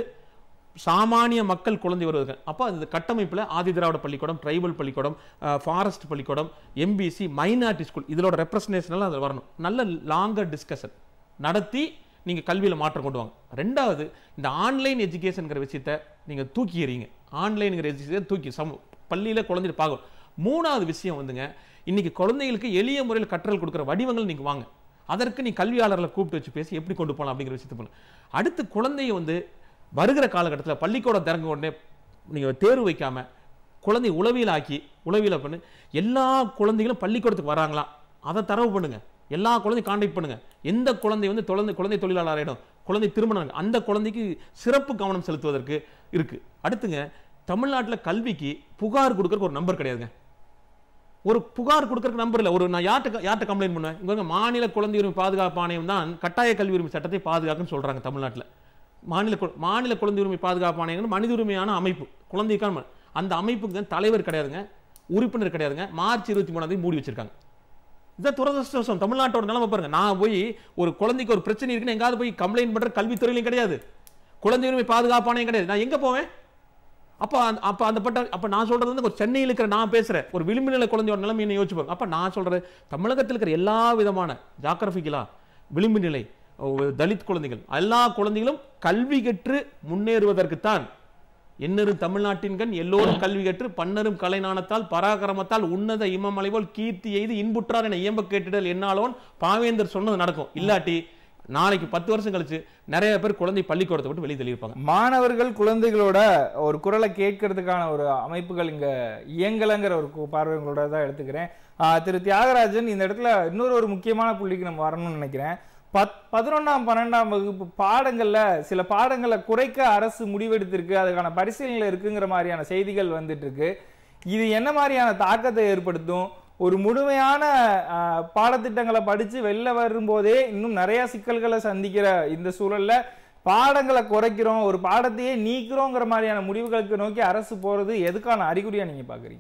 D: சாமானிய மக்கள் குழந்தை வருவது அப்போ அந்த கட்டமைப்புல ஆதி திராவிட பள்ளிக்கூடம் ட்ரைபல் பள்ளிக்கூடம் ஃபாரஸ்ட் பள்ளிக்கூடம் எம்பிசி மைனாரிட்டி ஸ்கூல் இதோட ரெப்ரசன்டேஷன் எல்லாம் அதில் வரணும் நல்ல லாங்கர் டிஸ்கஷன் நடத்தி நீங்க கல்வியில மாற்றம் கொண்டு வாங்க ரெண்டாவது இந்த ஆன்லைன் எஜுகேஷன்ங்கிற விஷயத்த நீங்க தூக்கி எறிங்க ஆன்லைன்ங்கிற எஜுகேஷன் தூக்கி சம பள்ளியில குழந்தைய பார்க்கணும் மூணாவது விஷயம் வந்துங்க இன்னைக்கு குழந்தைகளுக்கு எளிய முறையில் கற்றல் கொடுக்குற வடிவங்கள் நீங்க வாங்க அதற்கு நீ கல்வியாளர்களை கூப்பிட்டு வச்சு பேசி எப்படி கொண்டு போகலாம் அப்படிங்கிற விஷயத்தை பண்ணு அடுத்து குழந்தைய வந்து வருகிற காலகட்டத்தில் பள்ளிக்கூடம் திறங்க உடனே நீங்க தேர்வு வைக்காம குழந்தை உளவியல் ஆக்கி உளவியல பண்ணு எல்லா குழந்தைகளும் பள்ளிக்கூடத்துக்கு வராங்களா அதை தரவு பண்ணுங்க எல்லா குழந்தையும் காண்டாக்ட் பண்ணுங்க எந்த குழந்தை வந்து குழந்தை குழந்தை தொழிலாளர் ஆயிடும் குழந்தை திருமணம் அந்த குழந்தைக்கு சிறப்பு கவனம் செலுத்துவதற்கு இருக்கு அடுத்துங்க தமிழ்நாட்டில் கல்விக்கு புகார் கொடுக்கறதுக்கு ஒரு நம்பர் கிடையாதுங்க ஒரு புகார் கொடுக்கறதுக்கு நம்பர் இல்லை ஒரு நான் யார்கிட்ட யார்கிட்ட கம்ப்ளைண்ட் பண்ணுவேன் இங்க பாருங்க, மாநில குழந்தை உரிமை பாதுகாப்பு ஆணையம் தான் கட்டாய கல்வி உரிமை சட்டத்தை பாதுகாக்குன்னு சொல்றாங்க தமிழ்நாட்டில் மாநில கு- மாநில குழந்தை உரிமை பாதுகாப்பு ஆணையம் மனித உரிமையான அமைப்பு குழந்தைக்கான ம- அந்த அமைப்புக்கு தலைவர் கிடையாதுங்க உறுப்பினர் கிடையாதுங்க மார்ச் இருபத்தி மூணாம் தேதி மூடி வச்சிருக்காங்க இதான் துரதிருஷ்டவசம் தமிழ்நாட்டோட நிலைமை பாருங்க நான் போய் ஒரு குழந்தைக்கு ஒரு பிரச்சனை இருக்குன்னு எங்காவது போய் கம்ப்ளைண்ட் பண்ற கல்வித்துறையிலும் கிடையாது குழந்தை உரிமை பாதுகாப்பானே கிடையாது நான் எங்க போவேன் அப்ப அந்த- அப்ப அந்த பட்ட அப்ப நான் சொல்றது வந்து ஒரு சென்னையில் இருக்கிற நான் பேசுறேன் ஒரு விளிம்பு நிலை குழந்தையோட நிலைமை என்ன யோசிச்சு பாருங்க அப்ப நான் சொல்றது தமிழகத்தில் இருக்கிற எல்லா விதமான ஜாகிரபிக்கலா விளிம்பு நிலை ஓ, தலித் குழந்தைகள் எல்லா குழந்தைகளும் கல்வி கற்று முன்னேறுவதற்குத்தான் எண்ணரும் தமிழ்நாட்டின் கண் எல்லோரும் கல்வி கற்று பன்னரும் கலைநாணத்தால் பராக்கிரமத்தால் உன்னத இமமலை போல் கீர்த்தி எய்து இன்புற்றார் என இயம்ப கேட்டுடல் என்னாலோன் பாவேந்தர் சொன்னது நடக்கும் இல்லாட்டி நாளைக்கு பத்து வருஷம் கழிச்சு நிறைய பேர் குழந்தை பள்ளிக்கூடத்தை விட்டு வெளியே தள்ளியிருப்பாங்க
A: மாணவர்கள் குழந்தைகளோட ஒரு குரலை கேட்கறதுக்கான ஒரு அமைப்புகள் இங்க இயங்கலைங்கிற ஒரு கு- பார்வை உங்களோட தான் எடுத்துக்கிறேன் ஆஹ் திரு தியாகராஜன் இந்த இடத்துல இன்னொரு ஒரு முக்கியமான புள்ளிக்கு நம்ம வரணும்னு நினைக்கிறேன் பத் பதினொன்றாம் பன்னெண்டாம் வகுப்பு பாடங்கள்ல சில பாடங்களை குறைக்க அரசு முடிவெடுத்திருக்கு அதுக்கான பரிசீலனை இருக்குங்கிற மாதிரியான செய்திகள் வந்துட்டு இருக்கு இது என்ன மாதிரியான தாக்கத்தை ஏற்படுத்தும் ஒரு முழுமையான ஆஹ், பாடத்திட்டங்களை படிச்சு வெளில வரும்போதே இன்னும் நிறைய சிக்கல்களை சந்திக்கிற இந்த சூழல்ல பாடங்களை குறைக்கிறோம் ஒரு பாடத்தையே நீக்கிறோங்கிற மாதிரியான முடிவுகளுக்கு நோக்கி அரசு போறது எதுக்கான அறிகுறியா நீங்க பாக்குறீங்க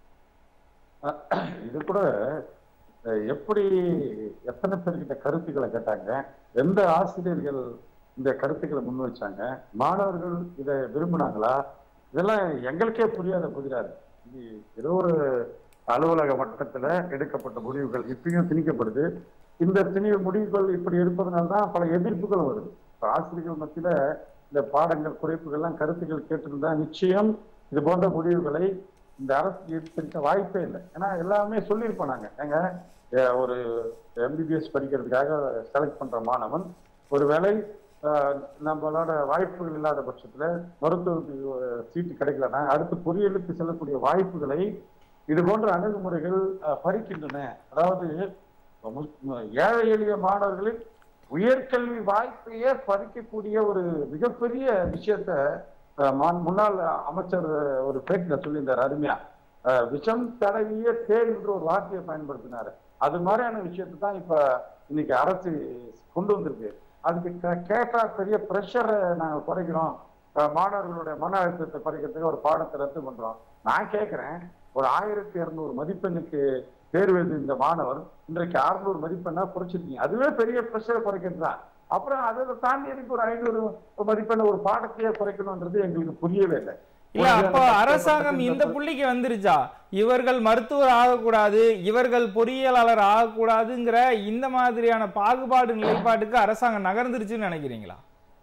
C: இது கூட அஹ், எப்படி எத்தனை பேர்கிட்ட கருத்துக்களை கேட்டாங்க எந்த ஆசிரியர்கள் இந்த கருத்துக்களை முன் வச்சாங்க மாணவர்கள் இதை விரும்பினாங்களா இதெல்லாம் எங்களுக்கே புரியாத புதிராது இது ஏதோ ஒரு அலுவலக மட்டத்துல எடுக்கப்பட்ட முடிவுகள் இப்பயும் திணிக்கப்படுது இந்த திணி முடிவுகள் இப்படி எடுப்பதனால தான் பல எதிர்ப்புகளும் வருது இப்ப ஆசிரியர்கள் மத்தியில இந்த பாடங்கள் குறைப்புகள்லாம் கருத்துக்கள் கேட்டிருந்தா நிச்சயம் இது போன்ற முடிவுகளை இந்த அரசு எடுத்திருக்க வாய்ப்பே இல்லை ஏன்னா எல்லாமே சொல்லியிருப்போம் நாங்க ஏங்க அஹ் ஒரு எம்பிபிஎஸ் படிக்கிறதுக்காக செலக்ட் பண்ற மாணவன் ஒருவேளை அஹ், நம்மளோட வாய்ப்புகள் இல்லாத பட்சத்துல மருத்துவத்துக்கு ஒரு சீட்டு கிடைக்கலன்னா அடுத்து பொறியியலுக்கு செல்லக்கூடிய வாய்ப்புகளை இது போன்ற அணுகுமுறைகள் அஹ், பறிக்கின்றன அதாவது மு- ஏழை எளிய மாணவர்களின் உயர்கல்வி வாய்ப்பையே பறிக்கக்கூடிய ஒரு மிகப்பெரிய விஷயத்த அஹ், மான்- முன்னாள் அமைச்சர் ஒரு பேட்டில சொல்லியிருந்தார் அருமையா அஹ், விஷம் தடவிய தேர் என்ற ஒரு வார்த்தையை பயன்படுத்தினாரு அது மாதிரியான விஷயத்தை தான் இப்ப இன்னைக்கு அரசு கொண்டு வந்திருக்கு அதுக்கு கே- கேட்டா பெரிய ப்ரெஷரை நாங்க குறைக்கிறோம் அஹ், மாணவர்களுடைய மன அழுத்தத்தை குறைக்கிறதுக்கு ஒரு பாடத்தை ரத்து பண்றோம் நான் கேட்கிறேன் ஒரு ஆயிரத்தி இருநூறு மதிப்பெண்ணுக்கு தேர்வு எழுதிய இந்த மாணவர் இன்றைக்கு அறுநூறு மதிப்பெண்ணா குறைச்சிருக்கீங்க அதுவே பெரிய ப்ரெஷரை குறைக்கிறது தான் அப்புறம் அதை தாண்டி எனக்கு ஒரு ஐநூறு மதிப்பெண் ஒரு பாடத்தையே குறைக்கணும்ன்றது எங்களுக்கு புரியவே இல்லை
A: இல்ல அப்ப அரசாங்கம் இந்த புள்ளிக்கு வந்துருச்சா இவர்கள் மருத்துவர் ஆகக்கூடாது இவர்கள் பொறியியலாளர் ஆகக்கூடாதுங்கிற இந்த மாதிரியான பாகுபாடு நிலைப்பாட்டுக்கு அரசாங்கம் நகர்ந்துருச்சுன்னு நினைக்கிறீங்களா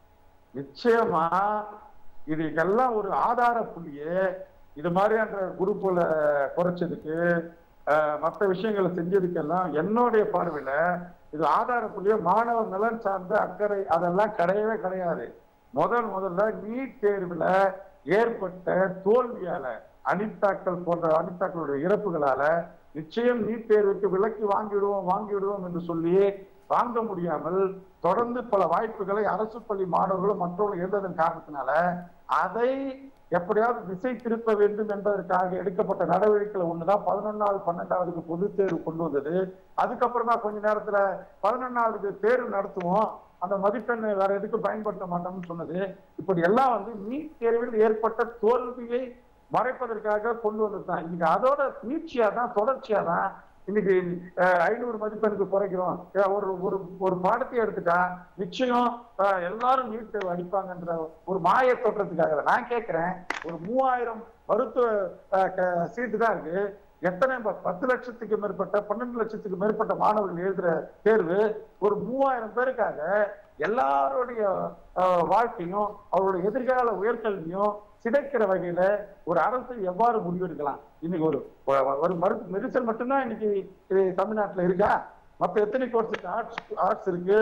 C: நிச்சயமா இதுக்கெல்லாம் ஒரு ஆதார புள்ளியே இது மாதிரியான குரூப்புல குறைச்சதுக்கு அஹ், மத்த விஷயங்களை செஞ்சதுக்கெல்லாம் என்னுடைய பார்வையில இது ஆதார புள்ளியே மாணவர் நலன் சார்ந்த அக்கறை அதெல்லாம் கிடையவே கிடையாது முதல் முதல்ல நீட் தேர்வுல ஏற்பட்ட தோல்வியால அனிதாக்கள் போன்ற அனிதாக்களுடைய இறப்புகளால நிச்சயம் நீட் தேர்வுக்கு விலக்கி வாங்கிவிடுவோம் வாங்கிவிடுவோம் என்று சொல்லி வாங்க முடியாமல் தொடர்ந்து பல வாய்ப்புகளை அரசு பள்ளி மாணவர்களும் மற்றவர்களும் இருந்ததன் காரணத்தினால அதை எப்படியாவது திசை திருப்ப வேண்டும் என்பதற்காக எடுக்கப்பட்ட நடவடிக்கைகள் ஒண்ணுதான் பதினொன்னாவது பன்னெண்டாவதுக்கு பொது தேர்வு கொண்டு வந்தது அதுக்கப்புறமா கொஞ்ச நேரத்துல பதினொன்னாவது தேர்வு நடத்துவோம் அந்த மதிப்பெண் வேற எதுக்கும் பயன்படுத்த மாட்டோம்னு சொன்னது இப்படி எல்லாம் வந்து நீட் தேர்வில் ஏற்பட்ட தோல்வியை மறைப்பதற்காக கொண்டு வந்தது தான் இன்னைக்கு அதோட நீட்சியா தான் தொடர்ச்சியா தான் இன்னைக்கு அஹ், ஐநூறு மதிப்பெண்ணுக்கு குறைக்கிறோம் ஏன் ஒரு ஒரு ஒரு பாடத்தை எடுத்துட்டா நிச்சயம் அஹ், எல்லாரும் நீட் தேர்வு அடிப்பாங்கன்ற ஒரு மாய தோற்றத்துக்காக தான். நான் கேட்கிறேன் ஒரு மூவாயிரம் மருத்துவ அஹ், க- சீட்டு தான் இருக்கு எத்தனை ப- பத்து லட்சத்துக்கு மேற்பட்ட பன்னெண்டு லட்சத்துக்கு மேற்பட்ட மாணவர்கள் எழுதுற தேர்வு ஒரு மூவாயிரம் பேருக்காக எல்லாருடைய அஹ், வாழ்க்கையும் அவருடைய எதிர்கால உயர்கல்வியும் சிதைக்கிற வகையில ஒரு அரசு எவ்வாறு முடிவெடுக்கலாம் இன்னைக்கு ஒரு ஒரு மருத்து மெடிசன் மட்டும்தான் இன்னைக்கு இது தமிழ்நாட்டுல இருக்கா மத்த எத்தனை கோர்ஸ் இருக்கு ஆர்ட்ஸ் ஆர்ட்ஸ் இருக்கு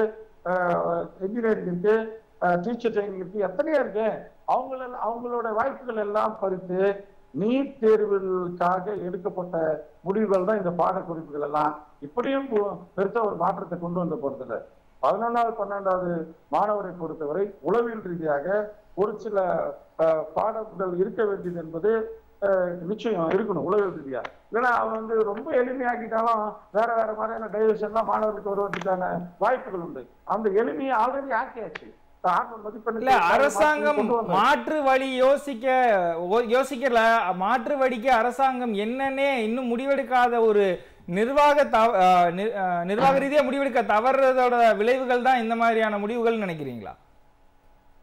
C: இன்ஜினியரிங் இருக்கு டீச்சர் ட்ரைனிங் இருக்கு எத்தனையோ இருக்கு அவங்கள அவங்களோட வாய்ப்புகள் எல்லாம் பறித்து நீட் தேர்வுகளுக்காக எடுக்கப்பட்ட முடிவுகள் தான் இந்த பாடக்குறிப்புகள் எல்லாம் இப்படியும் பு- பெருசா ஒரு மாற்றத்தை கொண்டு வந்த பொறுத்தல பதினொன்றாவது பன்னெண்டாவது மாணவரை பொறுத்தவரை உளவியல் ரீதியாக ஒரு சில அஹ், பாடங்கள் இருக்க வேண்டியது என்பது அஹ், நிச்சயம் இருக்கணும் உளவியல் ரீதியா இல்லைன்னா அவன் வந்து ரொம்ப எளிமையாக்கிட்டாலும் வேற வேற மாதிரியான டைவர்ஷன்லாம் மாணவர்களுக்கு வருவதற்கான வாய்ப்புகள் உண்டு அந்த எளிமையை ஆல்ரெடி ஆக்கியாச்சு ஆர்வம் மதிப்பெண்ணுக்கு
A: இல்ல அரசாங்கம்
C: கொண்டு வந்தாச்சு.
A: மாற்று வழி யோசிக்க ஓ- யோசிக்கல மாற்று வழிக்கு அரசாங்கம் என்னன்னே இன்னும் முடிவெடுக்காத ஒரு நிர்வாக தவ அஹ் நி- அஹ் நிர்வாக ரீதியா முடிவெடுக்க தவறுறதோட விளைவுகள் தான் இந்த மாதிரியான முடிவுகள் நினைக்கிறீங்களா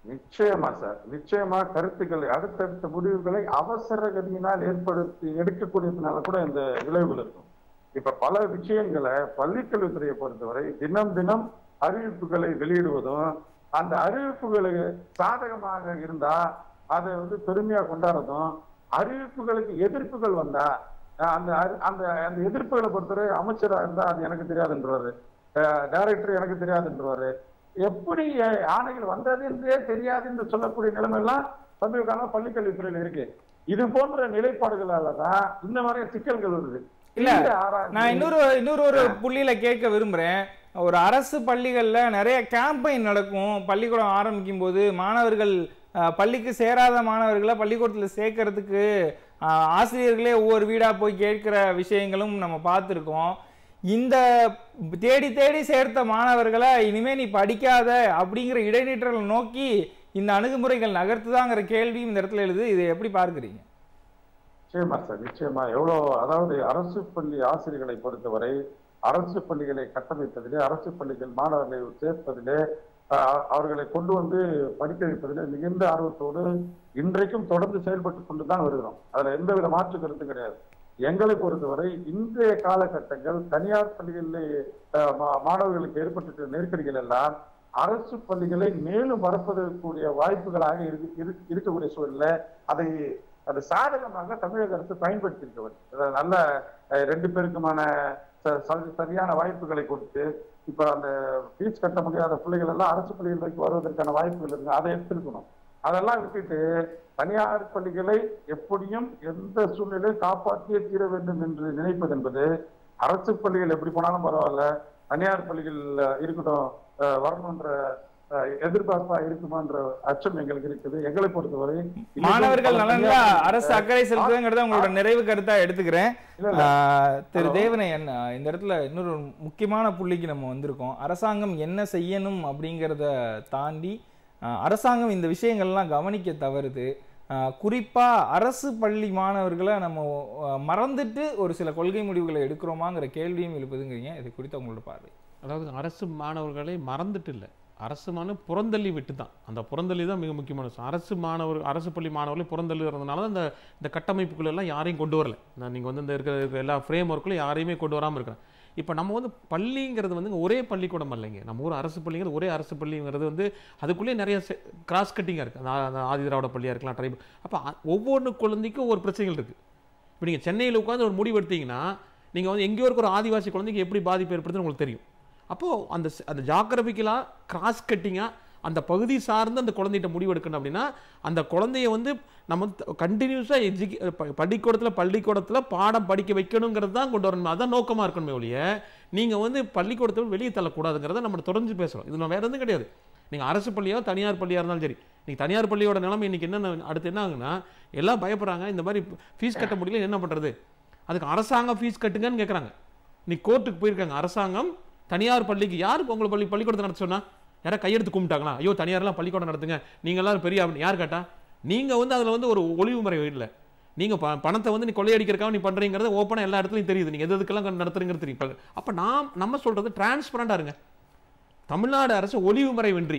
C: நிச்சயமா சார் நிச்சயமா கருத்துக்களை அடுத்தடுத்த முடிவுகளை அவசர கதியினால் ஏற்படுத்தி எடுக்கக்கூடியதுனால கூட இந்த விளைவுகள் இருக்கும் இப்ப பல விஷயங்களை பள்ளிக்கல்வித்துறையை பொறுத்தவரை தினம் தினம் அறிவிப்புகளை வெளியிடுவதும் அந்த அறிவிப்புகளுக்கு சாதகமாக இருந்தா அதை வந்து பெருமையா கொண்டாடுறதும் அறிவிப்புகளுக்கு எதிர்ப்புகள் வந்தா அஹ் அந்த அறி- அந்த அந்த எதிர்ப்புகளை பொறுத்தவரை அமைச்சரா இருந்தா அது எனக்கு தெரியாதுன்றவாரு டைரக்டர் எனக்கு தெரியாதுன்றவாரு எப்படி அஹ், ஆணைகள் வந்தது என்றே தெரியாது என்று சொல்லக்கூடிய நிலைமை எல்லாம் சமீப காலம் பள்ளிக்கல்வித்துறையில இருக்கு இது போன்ற நிலைப்பாடுகளால தான் இந்த மாதிரி சிக்கல்கள் வருது
A: இல்ல,
C: இந்த ஆராய்ச்சி-
A: நான் இன்னொரு இன்னொரு ஒரு புள்ளியில கேட்க விரும்புறேன் ஒரு அரசு பள்ளிகள்ல நிறைய கேம்பெயின் நடக்கும் பள்ளிக்கூடம் ஆரம்பிக்கும் போது மாணவர்கள் அஹ், பள்ளிக்கு சேராத மாணவர்களை பள்ளிக்கூடத்துல சேர்க்கறதுக்கு அஹ், ஆசிரியர்களே ஒவ்வொரு வீடா போய் கேட்கிற விஷயங்களும் நம்ம பார்த்துருக்கோம் இந்த தேடி தேடி சேர்த்த மாணவர்களை இனிமே நீ படிக்காத அப்படிங்கிற இடைநிற்றலை நோக்கி இந்த அணுகுமுறைகள் நகர்த்துதாங்கிற கேள்வியும் இந்த இடத்துல எழுது இதை எப்படி பார்க்குறீங்க
C: நிச்சயமா சார் நிச்சயமா எவ்வளவு அதாவது அரசு பள்ளி ஆசிரியர்களை பொறுத்தவரை அரசு பள்ளிகளை கட்டமைப்பதிலே அரசு பள்ளிகள் மாணவர்களை சேர்ப்பதிலே அஹ், அவர்களை கொண்டு வந்து படிக்க வைப்பதிலே மிகுந்த ஆர்வத்தோடு இன்றைக்கும் தொடர்ந்து செயல்பட்டு கொண்டுதான் வருகிறோம் அதுல எந்தவித மாற்று கருத்தும் கிடையாது எங்களை பொறுத்தவரை இன்றைய காலகட்டங்கள் தனியார் பள்ளிகளிலே அஹ், மா- மாணவர்களுக்கு ஏற்பட்டிருக்கிற நெருக்கடிகள் எல்லாம் அரசு பள்ளிகளை மேலும் பரப்பதற்குரிய வாய்ப்புகளாக இருக்கு- இருக்கு- இருக்கக்கூடிய சூழல்ல அதை அது சாதகமாக தமிழக அரசு பயன்படுத்தி இருக்கிறது நல்ல அஹ், ரெண்டு பேருக்குமான ச- ச- சரியான வாய்ப்புகளை கொடுத்து இப்ப அந்த ஃபீஸ் கட்ட முடியாத பிள்ளைகள் எல்லாம் அரசு பள்ளிகளுக்கு வருவதற்கான வாய்ப்புகள் இருக்கு அதை எடுத்திருக்கணும் அதெல்லாம் விட்டுட்டு தனியார் பள்ளிகளை எப்படியும் எந்த சூழ்நிலையும் காப்பாற்றியே தீர வேண்டும் என்று நினைப்பது என்பது அரசு பள்ளிகள் எப்படி போனாலும் பரவாயில்ல தனியார் பள்ளிகள் அஹ், இருக்கட்டும் அஹ், வரணுன்ற அஹ், எதிர்பார்ப்பா இருக்குமான்ற அச்சம் எங்களுக்கு இருக்குது எங்களை பொறுத்தவரை இன்னைக்கும்
A: மாணவர்கள்
C: பல
A: நலன்ல
C: தனியார்
A: அரசு அக்கறை செலுத்துதுங்கிறத உங்களோட நிறைவு கருத்தா எடுத்துக்கிறேன்
C: இல்ல, இல்ல.
A: ஆஹ், திரு
C: ஹலோ.
A: தேவனையன் ஆஹ், இந்த இடத்துல இன்னொரு முக்கியமான புள்ளிக்கு நம்ம வந்திருக்கோம் அரசாங்கம் என்ன செய்யணும் அப்படிங்கிறத தாண்டி ஆஹ், அரசாங்கம் இந்த விஷயங்கள்லாம் கவனிக்க தவறுது ஆஹ், குறிப்பா அரசு பள்ளி மாணவர்களை நம்ம ஆஹ், மறந்துட்டு ஒரு சில கொள்கை முடிவுகளை எடுக்கிறோமாங்கிற கேள்வியும் எழுப்புதுங்கிறீங்க இது குறித்து உங்களோட பார்வை
D: அதாவது அரசு மாணவர்களை மறந்துட்டு இல்லை அரசு மாணவர் புறந்தள்ளி விட்டு தான் அந்த புறந்தள்ளி தான் மிக முக்கியமான விஷயம் அரசு மாணவர் அரசு பள்ளி மாணவர்களை புறந்தள்ளுறதுனால தான் இந்த இந்த கட்டமைப்புக்குள்ள எல்லாம் யாரையும் கொண்டு வரல நான் நீங்கள் வந்து இந்த இருக்கிற இருக்கிற எல்லா ஃப்ரேம் ஒர்க்குலையும் யாரையுமே கொண்டு வராமல் இருக்கிறேன் இப்போ நம்ம வந்து பள்ளிங்கிறது வந்து ஒரே பள்ளிக்கூடம் இல்லைங்க நம்ம ஊர் அரசு பள்ளிங்கிறது ஒரே அரசு பள்ளிங்கிறது வந்து அதுக்குள்ளேயே நிறைய கிராஸ் கட்டிங்காக இருக்குது அந்த ஆதி திராவிட பள்ளியாக இருக்கலாம் ட்ரைப் அப்போ ஒவ்வொரு குழந்தைக்கும் ஒவ்வொரு பிரச்சனைகள் இருக்குது இப்போ நீங்கள் சென்னையில் உட்காந்து ஒரு முடிவு எடுத்தீங்கன்னா நீங்கள் வந்து எங்கேயோ இருக்க ஒரு ஆதிவாசி குழந்தைக்கு எப்படி பாதிப்பு ஏற்படுதுன்னு உங்களுக்கு தெரியும் அப்போது அந்த ஸ்- அந்த ஜாகிரபிக்கலாக கிராஸ் கட்டிங்காக அந்த பகுதி சார்ந்து அந்த குழந்தைகிட்ட முடிவு எடுக்கணும் அப்படின்னா அந்த குழந்தைய வந்து நம்ம கண்டினியூஸாக எஜுகே பள்ளிக்கூடத்தில் பள்ளிக்கூடத்தில் பாடம் படிக்க வைக்கணுங்கிறது தான் கொண்டு வரணும் அதான் நோக்கமாக இருக்கணுமே ஒழிய நீங்கள் வந்து பள்ளிக்கூடத்தை விட்டு வெளியே தள்ளக்கூடாதுங்கிறத நம்ம தொடர்ந்து பேசுகிறோம் இது வேறு எதுவும் கிடையாது நீங்கள் அரசு பள்ளியோ தனியார் பள்ளியாக இருந்தாலும் சரி நீங்கள் தனியார் பள்ளியோட நிலைமை இன்னைக்கு என்னென்ன அடுத்து என்ன ஆகுன்னா எல்லாம் பயப்படுறாங்க இந்த மாதிரி ஃபீஸ் கட்ட முடியல என்ன பண்ணுறது அதுக்கு அரசாங்கம் ஃபீஸ் கட்டுங்கன்னு கேட்குறாங்க நீ கோர்ட்டுக்கு போயிருக்காங்க அரசாங்கம் தனியார் பள்ளிக்கு யாருக்கு உங்களை பள்ளி பள்ளிக்கூடத்தை நடத்த சொன்னா யாரா கையெடுத்து கும்பிட்டாங்களா ஐயோ தனியார்லாம் பள்ளிக்கூடம் நடத்துங்க நீங்க எல்லாரும் பெரிய ஆளு. யார் கேட்டா நீங்க வந்து அதுல வந்து ஒரு ஒளிவு முறை இல்லை நீங்க ப- பணத்தை வந்து நீ கொள்ளையடிக்கிறக்காக நீ பண்றீங்கிறது ஓப்பனா எல்லா இடத்துலையும் தெரியுது நீங்க எது எதுக்கெல்லாம் நடத்துறீங்கிறது தெரியும் இப்ப- அப்ப நாம் நம்ம சொல்றது டிரான்ஸ்பரண்டா இருங்க தமிழ்நாடு அரசு ஒளிவு முறை வென்றி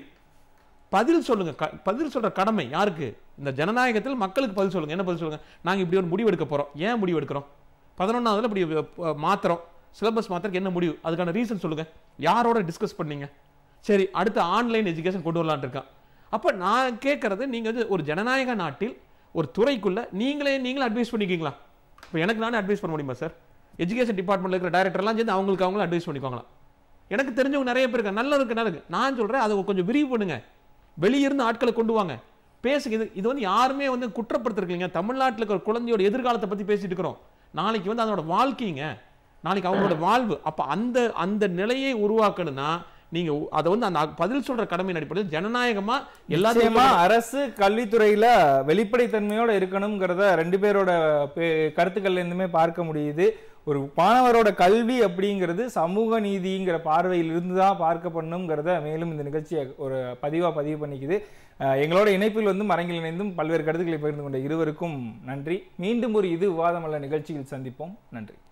D: பதில் சொல்லுங்க க- பதில் சொல்ற கடமை யாருக்கு இந்த ஜனநாயகத்தில் மக்களுக்கு பதில் சொல்லுங்க என்ன பதில் சொல்லுங்க நாங்க இப்படி ஒரு முடிவு எடுக்க போறோம் ஏன் முடிவு எடுக்கிறோம் பதினொன்னாவதுல இப்படி அஹ், மாத்துறோம் சிலபஸ் மாத்திரக்கு என்ன முடிவு அதுக்கான ரீசன் சொல்லுங்க யாரோட டிஸ்கஸ் பண்ணீங்க சரி அடுத்து ஆன்லைன் எஜுகேஷன் கொண்டு வரலான்னு இருக்கான் அப்ப நான் கேட்கறது நீங்க வந்து ஒரு ஜனநாயக நாட்டில் ஒரு துறைக்குள்ள நீங்களே நீங்களே அட்வைஸ் பண்ணிக்கீங்களா இப்போ எனக்கு நானே அட்வைஸ் பண்ண முடியுமா சார் எஜுகேஷன் டிபார்ட்மெண்ட்ல இருக்கிற டைரக்டர்லாம் சேர்ந்து அவங்களுக்கு அவங்களும் அட்வைஸ் பண்ணிக்கோங்களாம் எனக்கு தெரிஞ்சவங்க நிறைய பேர் இருக்காங்க நல்லா இருக்கு நல்லா இருக்கு நான் சொல்றேன் அதை கொஞ்சம் விரிவு பண்ணுங்க வெளியிருந்து ஆட்களை கொண்டு வாங்க பேசுங்க இது இது வந்து யாருமே வந்து குற்றப்படுத்திருக்கீங்க தமிழ்நாட்டில் இருக்கிற குழந்தையோட எதிர்காலத்தை பத்தி பேசிட்டு இருக்கிறோம் நாளைக்கு வந்து அதோட வாழ்க்கைங்க நாளைக்கு அவங்களோட வாழ்வு அப்ப அந்த அந்த நிலையை உருவாக்கணும்னா நீங்க உ- அதை வந்து அந்த பதில் சொல்ற கடமையின் அடிப்படையில் ஜனநாயகமா
A: நிச்சயமா
D: எல்லாத்தையும்
A: அரசு கல்வித்துறையில வெளிப்படைத்தன்மையோட இருக்கணுங்கிறத ரெண்டு பேரோட பே- கருத்துக்கள்ல இருந்துமே பார்க்க முடியுது ஒரு மாணவரோட கல்வி அப்படிங்கிறது சமூக நீதிங்கிற பார்வையில் இருந்து தான் பார்க்கப்படணுங்கிறத மேலும் இந்த நிகழ்ச்சியை ஒரு பதிவா பதிவு பண்ணிக்குது அஹ் எங்களோட இணைப்பில் வந்து மரங்கில் இணைந்தும் பல்வேறு கருத்துக்களை பகிர்ந்து கொண்ட இருவருக்கும் நன்றி மீண்டும் ஒரு இது விவாதமல்ல நிகழ்ச்சியில் சந்திப்போம் நன்றி